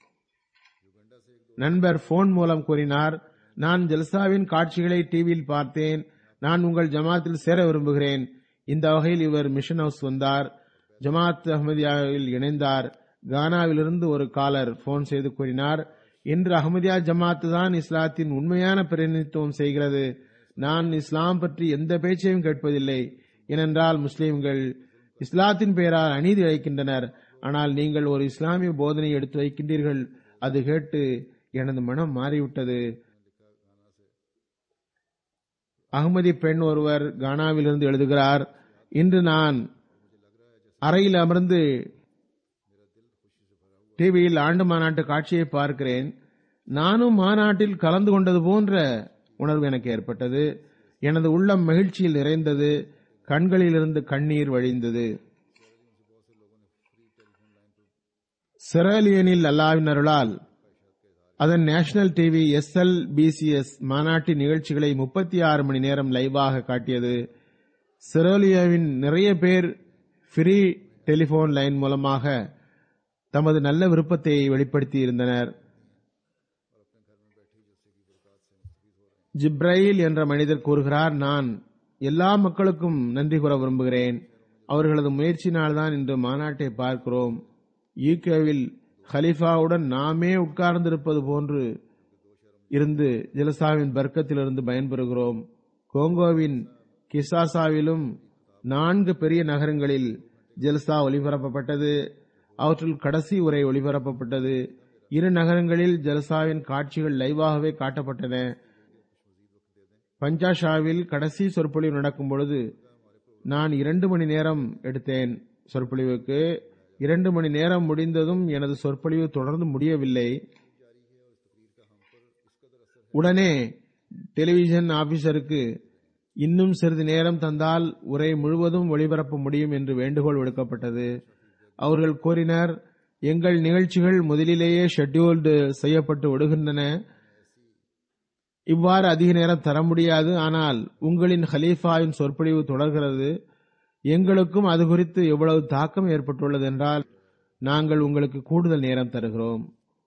நண்பர் போன் மூலம் கூறினார் நான் ஜல்சாவின் காட்சிகளை டிவியில் பார்த்தேன் நான் உங்கள் ஜமாத்தில் சேர விரும்புகிறேன் இந்த வகையில் இவர் மிஷன் ஹவுஸ் வந்தார் ஜமாத் அஹமதியாவில் இணைந்தார் கானாவிலிருந்து ஒரு காலர் போன் செய்து கூறினார் இன்று அகமதியா ஜமாத் தான் இஸ்லாத்தின் உண்மையான பிரதிநிதித்துவம் செய்கிறது நான் இஸ்லாம் பற்றி எந்த பேச்சையும் கேட்பதில்லை ஏனென்றால் முஸ்லிம்கள் இஸ்லாத்தின் பெயரால் அநீதி இழைக்கின்றனர் ஆனால் நீங்கள் ஒரு இஸ்லாமிய போதனை எடுத்து வைக்கின்றீர்கள் அது கேட்டு எனது மனம் மாறிவிட்டது அகமதி பெண் ஒருவர் கானாவிலிருந்து எழுதுகிறார் இன்று நான் அறையில் அமர்ந்து டிவியில் ஆண்டு மாநாட்டு காட்சியை பார்க்கிறேன் நானும் மாநாட்டில் கலந்து கொண்டது போன்ற உணர்வு எனக்கு ஏற்பட்டது எனது உள்ளம் மகிழ்ச்சியில் நிறைந்தது கண்களிலிருந்து கண்ணீர் வழிந்தது செராலியனில் அல்லாவின் அருளால் அதன் national TV S L BCS மாநாட்டின் நிகழ்ச்சிகளை முப்பத்தி ஆறு மணி நேரம் லைவாக காட்டியது செரோலியாவின் நிறைய பேர் ஃப்ரீ டெலிபோன் லைன் மூலமாக தமது நல்ல விருப்பத்தை வெளிப்படுத்தி இருந்தனர் ஜிப்ரைல் என்ற மனிதர் கூறுகிறார் நான் எல்லா மக்களுக்கும் நன்றி கூற விரும்புகிறேன் அவர்களது முயற்சியினால்தான் இன்று மாநாட்டை பார்க்கிறோம் யூகேவில் ஹலிஃபாவுடன் நாமே உட்கார்ந்திருப்பது போன்று இருந்து ஜலசாவின் பர்க்கத்திலிருந்து பயன்பெறுகிறோம் கோங்கோவின் கிசாசாவிலும் நான்கு பெரிய நகரங்களில் ஜல்சா ஒளிபரப்பப்பட்டது அவற்றுள் கடைசி உரை ஒளிபரப்பப்பட்டது இரு நகரங்களில் ஜல்சாவின் காட்சிகள் லைவாகவே காட்டப்பட்டன பஞ்சாஷாவில் கடைசி சொற்பொழிவு நடக்கும் பொழுது நான் இரண்டு மணி நேரம் எடுத்தேன் சொற்பொழிவுக்கு இரண்டு மணி நேரம் முடிந்ததும் எனது சொற்பொழிவு தொடர்ந்து முடியவில்லை உடனே டெலிவிஷன் ஆபீசருக்கு இன்னும் சிறிது நேரம் தந்தால் உரை முழுவதும் ஒளிபரப்ப முடியும் என்று வேண்டுகோள் விடுக்கப்பட்டது அவர்கள் கூறினர் எங்கள் நிகழ்ச்சிகள் முதலிலேயே ஷெட்யூல்டு செய்யப்பட்டு விடுகின்றன இவ்வாறு அதிக நேரம் தர முடியாது ஆனால் உங்களின் ஹலீஃபாவின் சொற்பொழிவு தொடர்கிறது எங்களுக்கும் அது குறித்து எவ்வளவு தாக்கம் ஏற்பட்டுள்ளது என்றால் நாங்கள் உங்களுக்கு கூடுதல் நேரம் தருகிறோம்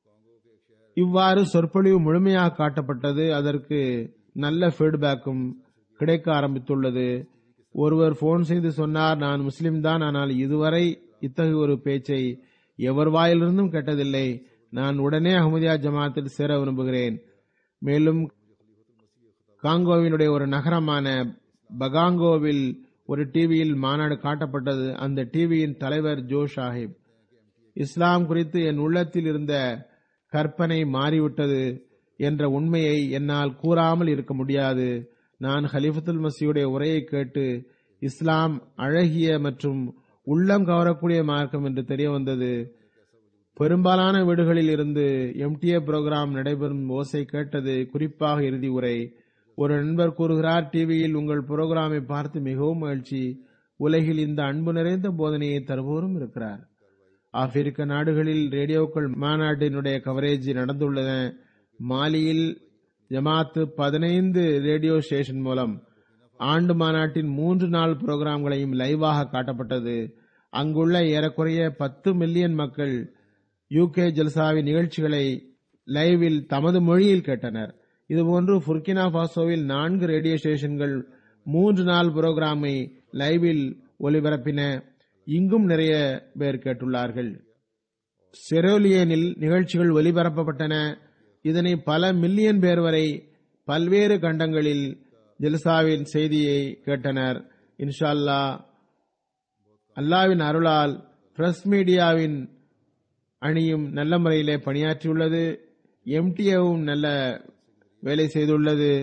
இவ்வாறு சொற்பொழிவு முழுமையாக காட்டப்பட்டது அதற்கு நல்ல ஃபீட்பேக்கும் கிடைக்க ஆரம்பித்துள்ளது ஒருவர் போன் செய்து சொன்னார் நான் முஸ்லிம் தான் ஆனால் இதுவரை இத்தகைய ஒரு பேச்சை எவர் வாயிலிருந்தும் கேட்டதில்லை நான் உடனே அஹமதியா ஜமாத்தில் சேர விரும்புகிறேன் மேலும் காங்கோவினுடைய ஒரு நகரமான பகாங்கோவில் ஒரு டிவியில் மாநாடு காட்டப்பட்டது அந்த டிவியின் தலைவர் ஜோ சாஹிப் இஸ்லாம் குறித்து என் உள்ளத்தில் இருந்த கற்பனை மாறிவிட்டது என்ற உண்மையை என்னால் கூறாமல் இருக்க முடியாது நான் ஹலிஃபத்துல் மசியுடைய உரையை கேட்டு இஸ்லாம் அழகிய மற்றும் உள்ளம் கவரக்கூடிய மார்க்கம் என்று தெரிய வந்தது பெரும்பாலான வீடுகளில் இருந்து எம்டிஏ புரோகிராம் நடைபெறும் ஓசை கேட்டது குறிப்பாக இறுதி உரை ஒரு நண்பர் கூறுகிறார் டிவியில் உங்கள் புரோகிராமை பார்த்து மிகவும் மகிழ்ச்சி உலகில் இந்த அன்பு நிறைந்த போதனையை தருபவரும் இருக்கிறார் ஆப்பிரிக்க நாடுகளில் ரேடியோக்கள் மாநாட்டினுடைய கவரேஜ் நடந்துள்ளன மாலியில் ஜமாத்து பதினைந்து ரேடியோ ஸ்டேஷன் மூலம் ஆண்டு மாநாட்டின் மூன்று நாள் புரோகிராம்களையும் லைவாக காட்டப்பட்டது அங்குள்ள ஏறக்குறைய பத்து மில்லியன் மக்கள் யூகே ஜல்சாவின் நிகழ்ச்சிகளை லைவில் தமது மொழியில் கேட்டனர் இதுபோன்று புர்கினா பாசோவில் நான்கு ரேடியோ ஸ்டேஷன்கள் மூன்று நாள் புரோகிராமை லைவில் ஒலிபரப்பின இங்கும் நிறைய பேர் கேட்டுள்ளார்கள் செரோலியனில் நிகழ்ச்சிகள் ஒலிபரப்பப்பட்டன இதனை பல மில்லியன் பேர் வரை பல்வேறு கண்டங்களில் ஜெல்சாவின் செய்தியை கேட்டனர் இன்ஷா அல்லாவின் அருளால் பிரஸ் மீடியாவின் அணியும் நல்ல முறையிலே பணியாற்றியுள்ளது எம்டிஏவும் நல்ல வேலை செய்துள்ளது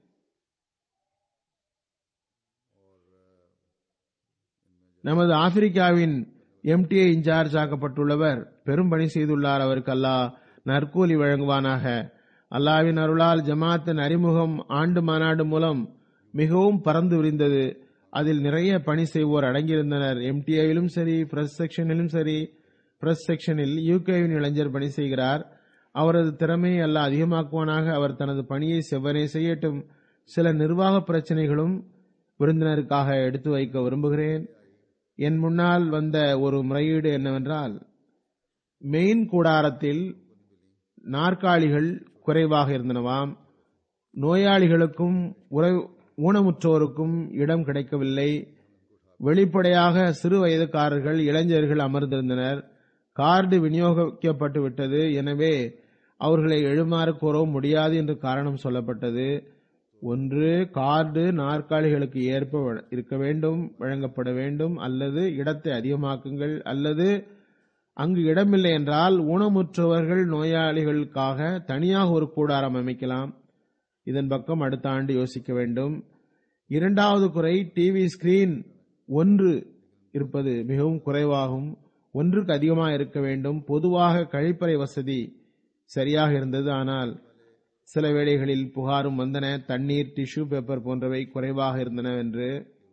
நமது ஆப்பிரிக்காவின் எம்டிஏ இன்சார்ஜ் ஆக்கப்பட்டுள்ளவர் பெரும் பணி செய்துள்ளார் அவருக்கு அல்லாஹ் நற்கூலி வழங்குவானாக அல்லாவின் அருளால் ஜமாத்தின் அறிமுகம் ஆண்டு மாநாடு மூலம் மிகவும் பறந்து விரிந்தது அதில் நிறைய பணி செய்வோர் அடங்கியிருந்தனர் எம்டிஏவிலும் சரி பிரஸ் செக்ஷனிலும் சரி பிரஸ் செக்ஷனில் யூகேவின் இளைஞர் பணி செய்கிறார் அவரது திறமையை அல்ல அதிகமாக்குவானாக அவர் தனது பணியை செவ்வனே செய்யட்டும் சில நிர்வாக பிரச்சனைகளும் விருந்தினருக்காக எடுத்து வைக்க விரும்புகிறேன் என் முன்னால் வந்த ஒரு முறையீடு என்னவென்றால் மெயின் கூடாரத்தில் நாற்காலிகள் குறைவாக இருந்தனவாம் நோயாளிகளுக்கும் உற- ஊனமுற்றோருக்கும் இடம் கிடைக்கவில்லை வெளிப்படையாக சிறு வயதுக்காரர்கள் இளைஞர்கள் அமர்ந்திருந்தனர் கார்டு விநியோகிக்கப்பட்டு விட்டது எனவே அவர்களை எழுமாறு கூறவும் முடியாது என்று காரணம் சொல்லப்பட்டது ஒன்று கார்டு நாற்காலிகளுக்கு ஏற்ப வழ- இருக்க வேண்டும் வழங்கப்பட வேண்டும் அல்லது இடத்தை அதிகமாக்குங்கள் அல்லது அங்கு இடமில்லை என்றால் ஊனமுற்றவர்கள் நோயாளிகளுக்காக தனியாக ஒரு கூடாரம் அமைக்கலாம் இதன் பக்கம் அடுத்த ஆண்டு யோசிக்க வேண்டும் இரண்டாவது குறை டிவி ஸ்கிரீன் ஒன்று இருப்பது மிகவும் குறைவாகும் ஒன்றுக்கு அதிகமாக இருக்க வேண்டும் பொதுவாக கழிப்பறை வசதி சரியாக இருந்தது ஆனால் சில வேளைகளில் புகாரும் வந்தன தண்ணீர் டிஷ்யூ பேப்பர் போன்றவை குறைவாக இருந்தன என்று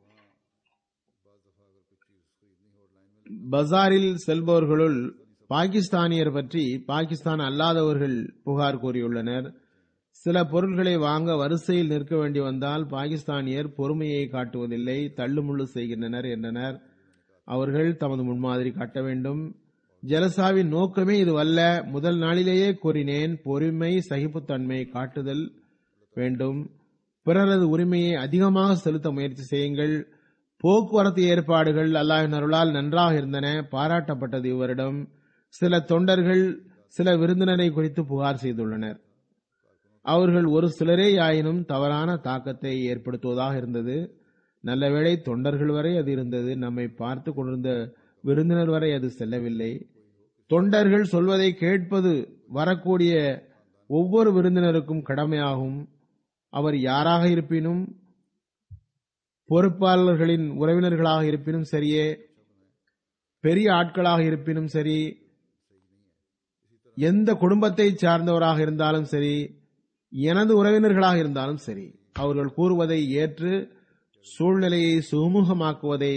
பஜாரில் செல்பவர்களுள் பாகிஸ்தானியர் பற்றி பாகிஸ்தான் அல்லாதவர்கள் புகார் கூறியுள்ளனர் சில பொருட்களை வாங்க வரிசையில் நிற்க வேண்டி வந்தால் பாகிஸ்தானியர் பொறுமையை காட்டுவதில்லை தள்ளுமுள்ளு செய்கின்றனர் என்றனர் அவர்கள் தமது முன்மாதிரி காட்ட வேண்டும் ஜலசாவின் நோக்கமே இதுவல்ல முதல் நாளிலேயே கூறினேன் பொறுமை சகிப்புத்தன்மை காட்டுதல் வேண்டும் பிறரது உரிமையை அதிகமாக செலுத்த முயற்சி செய்யுங்கள் போக்குவரத்து ஏற்பாடுகள் அல்லாஹின் அருளால் நன்றாக இருந்தன பாராட்டப்பட்டது இவரிடம் சில தொண்டர்கள் சில விருந்தினரை குறித்து புகார் செய்துள்ளனர் அவர்கள் ஒரு சிலரே ஆயினும் தவறான தாக்கத்தை ஏற்படுத்துவதாக இருந்தது நல்லவேளை தொண்டர்கள் வரை அது இருந்தது நம்மை பார்த்து கொண்டிருந்த விருந்தினர் வரை அது செல்லவில்லை தொண்டர்கள் சொல்வதை கேட்பது வரக்கூடிய ஒவ்வொரு விருந்தினருக்கும் கடமையாகும் அவர் யாராக இருப்பினும் பொறுப்பாளர்களின் உறவினர்களாக இருப்பினும் சரியே பெரிய ஆட்களாக இருப்பினும் சரி எந்த குடும்பத்தை சார்ந்தவராக இருந்தாலும் சரி எனது உறவினர்களாக இருந்தாலும்சரி அவர்கள் கூறுவதை ஏற்று சூழ்நிலையை சுமூகமாக்குவதை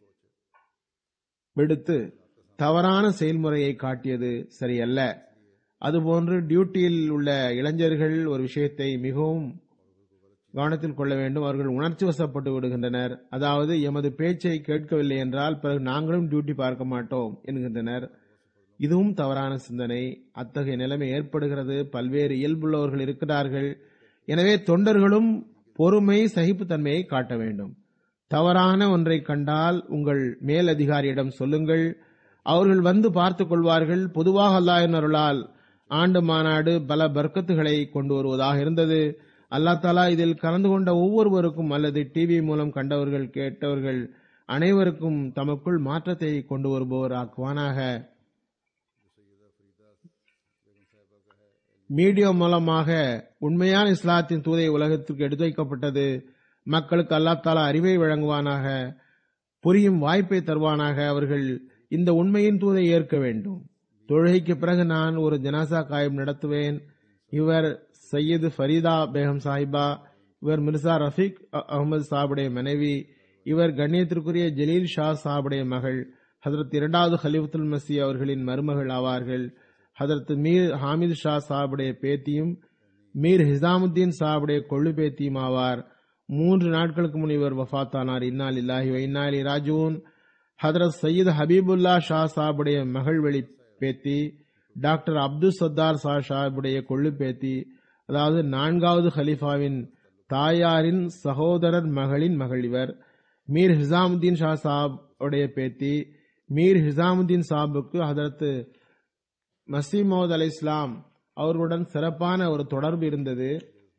விடுத்து தவறான செயல்முறையை காட்டியது சரியல்ல அதுபோன்று டியூட்டியில் உள்ள இளைஞர்கள் ஒரு விஷயத்தை மிகவும் கவனத்தில் கொள்ள வேண்டும் அவர்கள் உணர்ச்சி வசப்பட்டு விடுகின்றனர் அதாவது எமது பேச்சை கேட்கவில்லை என்றால் பிறகு நாங்களும் டியூட்டி பார்க்க மாட்டோம் என்கின்றனர் இதுவும் தவறான சிந்தனை அத்தகைய நிலைமை ஏற்படுகிறது பல்வேறு இயல்புள்ளவர்கள் இருக்கிறார்கள் எனவே தொண்டர்களும் பொறுமை சகிப்புத்தன்மையை காட்ட வேண்டும் தவறான ஒன்றை கண்டால் உங்கள் மேலதிகாரியிடம் சொல்லுங்கள் அவர்கள் வந்து பார்த்துக் கொள்வார்கள் பொதுவாக அல்லாஹின் அருளால் ஆண்டு மாநாடு பல பர்க்கத்துகளை கொண்டு வருவதாக இருந்தது அல்லா தாலா இதில் கலந்து கொண்ட ஒவ்வொருவருக்கும் அல்லது டிவி மூலம் கண்டவர்கள் கேட்டவர்கள் அனைவருக்கும் தமக்குள் மாற்றத்தை கொண்டு வருபவர் ஆக்குவானாக மீடியா மூலமாக உண்மையான இஸ்லாத்தின் தூதை உலகத்திற்கு எடுத்துரைக்கப்பட்டது மக்களுக்கு அல்லா தாலா அறிவை வழங்குவானாக புரியும் வாய்ப்பை தருவானாக அவர்கள் இந்த உண்மையின் தூதை ஏற்க வேண்டும் தொழுகைக்கு பிறகு நான் ஒரு ஜனாசா காயம் நடத்துவேன் இவர் சையது ஃபரீதா பேகம் சாஹிபா இவர் மிர்சா ரஃபீக் அகமது சாஹிபுடைய மனைவி இவர் கண்ணியத்திற்குரிய ஜலீல் ஷா சாஹிபுடைய மகள் ஹதரத் இரண்டாவது ஹலிஃபத்துல் மசி அவர்களின் மருமகள் ஆவார்கள் ஹதரத் மீர் ஹாமித் ஷா சாஹிபுடைய பேத்தியும் மீர் ஹிசாமுத்தீன் சாஹிபுடைய கொள்ளு பேத்தியும் ஆவார் மூன்று நாட்களுக்கு முன் இவர் வஃத்தானார் இன்னால் இல்லாஹி இன்னாலி ராஜூன் ஹதரத் சையீத் ஹபீபுல்லா ஷா சாஹிபுடைய மகள் வெளி பேத்தி டாக்டர் அப்துல் சத்தார் ஷா சாஹிபுடைய கொள்ளு பேத்தி அதாவது நான்காவது ஹலீஃபாவின் தாயாரின் சகோதரர் மகளின் மகள் இவர் மீர் ஹிசாமுத்தீன் ஷா சாப் உடைய பேத்தி மீர் ஹிசாமுத்தீன் சாபுக்கு ஹதரத் மசீமோத் அலை இஸ்லாம் அவர்களுடன் சிறப்பான ஒரு தொடர்பு இருந்தது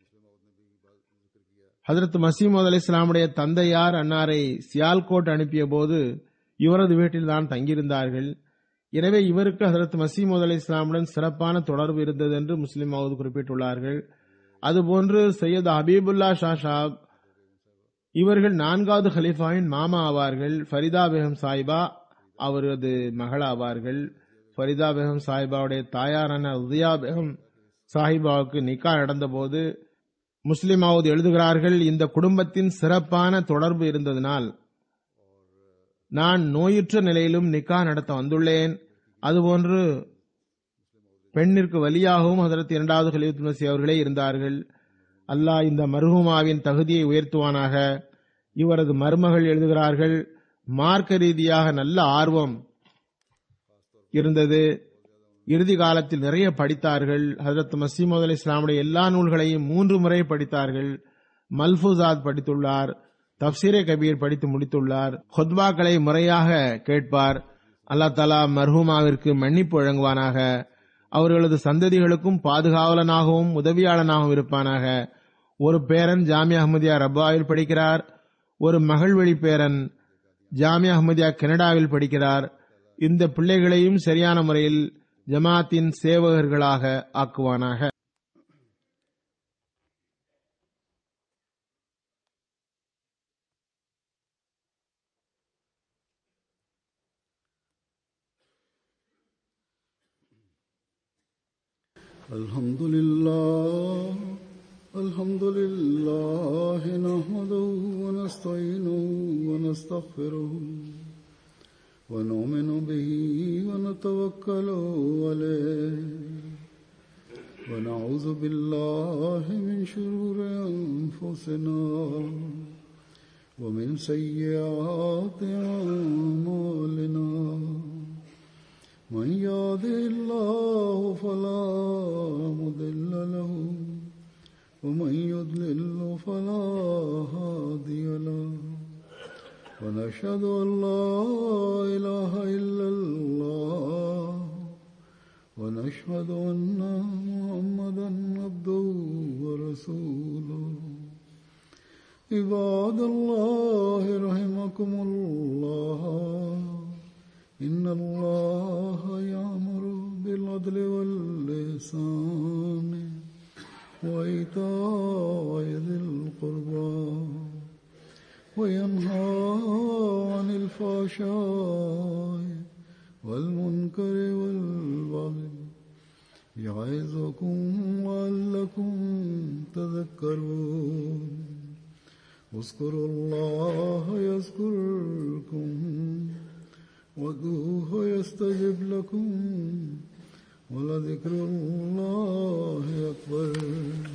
ஹதரத் மசீமோத் அலி இஸ்லாமுடைய தந்தையார் அன்னாரை சியால்கோட் அனுப்பிய போது இவரது வீட்டில் தான் தங்கியிருந்தார்கள் எனவே இவருக்கு ஹசரத் மசீமோத் அலி இஸ்லாமுடன் சிறப்பான தொடர்பு இருந்தது என்று முஸ்லிம் மவுத் குறிப்பிட்டுள்ளார்கள் அதுபோன்று சையத் ஹபீபுல்லா ஷா ஷாப் இவர்கள் நான்காவது ஹலீஃபாவின் மாமா ஆவார்கள் ஃபரிதா பேகம் சாயிபா அவரது மகள் ஆவார்கள் ஃபரிதா பேகம் சாஹிபாவுடைய தாயாரான உதயா பேகம் சாஹிபாவுக்கு நிக்கா நடந்தபோது முஸ்லிமாவது எழுதுகிறார்கள் இந்த குடும்பத்தின் சிறப்பான தொடர்பு இருந்ததனால் நான் நோயுற்ற நிலையிலும் நிக்கா நடத்த வந்துள்ளேன் அதுபோன்று பெண்ணிற்கு வலியாகவும் ஹதரத் இரண்டாவது ஹலீத் மசி அவர்களே இருந்தார்கள் அல்லாஹ் இந்த மருகுமாவின் தகுதியை உயர்த்துவானாக இவரது மருமகள் எழுதுகிறார்கள் மார்க்க ரீதியாக நல்ல ஆர்வம் இருந்தது இறுதி காலத்தில் நிறைய படித்தார்கள் ஹசரத் மசீமது அலி இஸ்லாமுடைய எல்லா நூல்களையும் மூன்று முறை படித்தார்கள் மல்பூசாத் படித்துள்ளார் தப்சீரே கபீர் படித்து முடித்துள்ளார் ஹொத்பாக்களை முறையாக கேட்பார் அல்லா தலா மர்ஹூமாவிற்கு மன்னிப்பு வழங்குவானாக அவர்களது சந்ததிகளுக்கும் பாதுகாவலனாகவும் உதவியாளனாகவும் இருப்பானாக ஒரு பேரன் ஜாமியா அஹமதியா ரப்பாவில் படிக்கிறார் ஒரு மகள் வழி பேரன் ஜாமியா அஹமதியா கனடாவில் படிக்கிறார் இந்த பிள்ளைகளையும் சரியான முறையில் ஜமாத்தின் சேவகர்களாக ஆக்குவானாக الحمد لله الحمد لله نحمده ونستعينه ونستغفره ونؤمن به ونتوكل عليه ونعوذ بالله من شرور أنفسنا ومن سيئات أعمالنا من يهده الله فلا مضل له ومن يضلل فلا هادي له ونشهد أن لا إله إلا الله ونشهد أن محمدا عبده ورسوله عباد الله رحمكم الله إن الله يأمر بالعدل واللسان وإيتاء ذي القربى وينهى عن الفحشاء والمنكر والبغي يعظكم لعلكم تذكرون اذكروا الله يذكركم وادعوه يستجب لكم ولذكر الله أكبر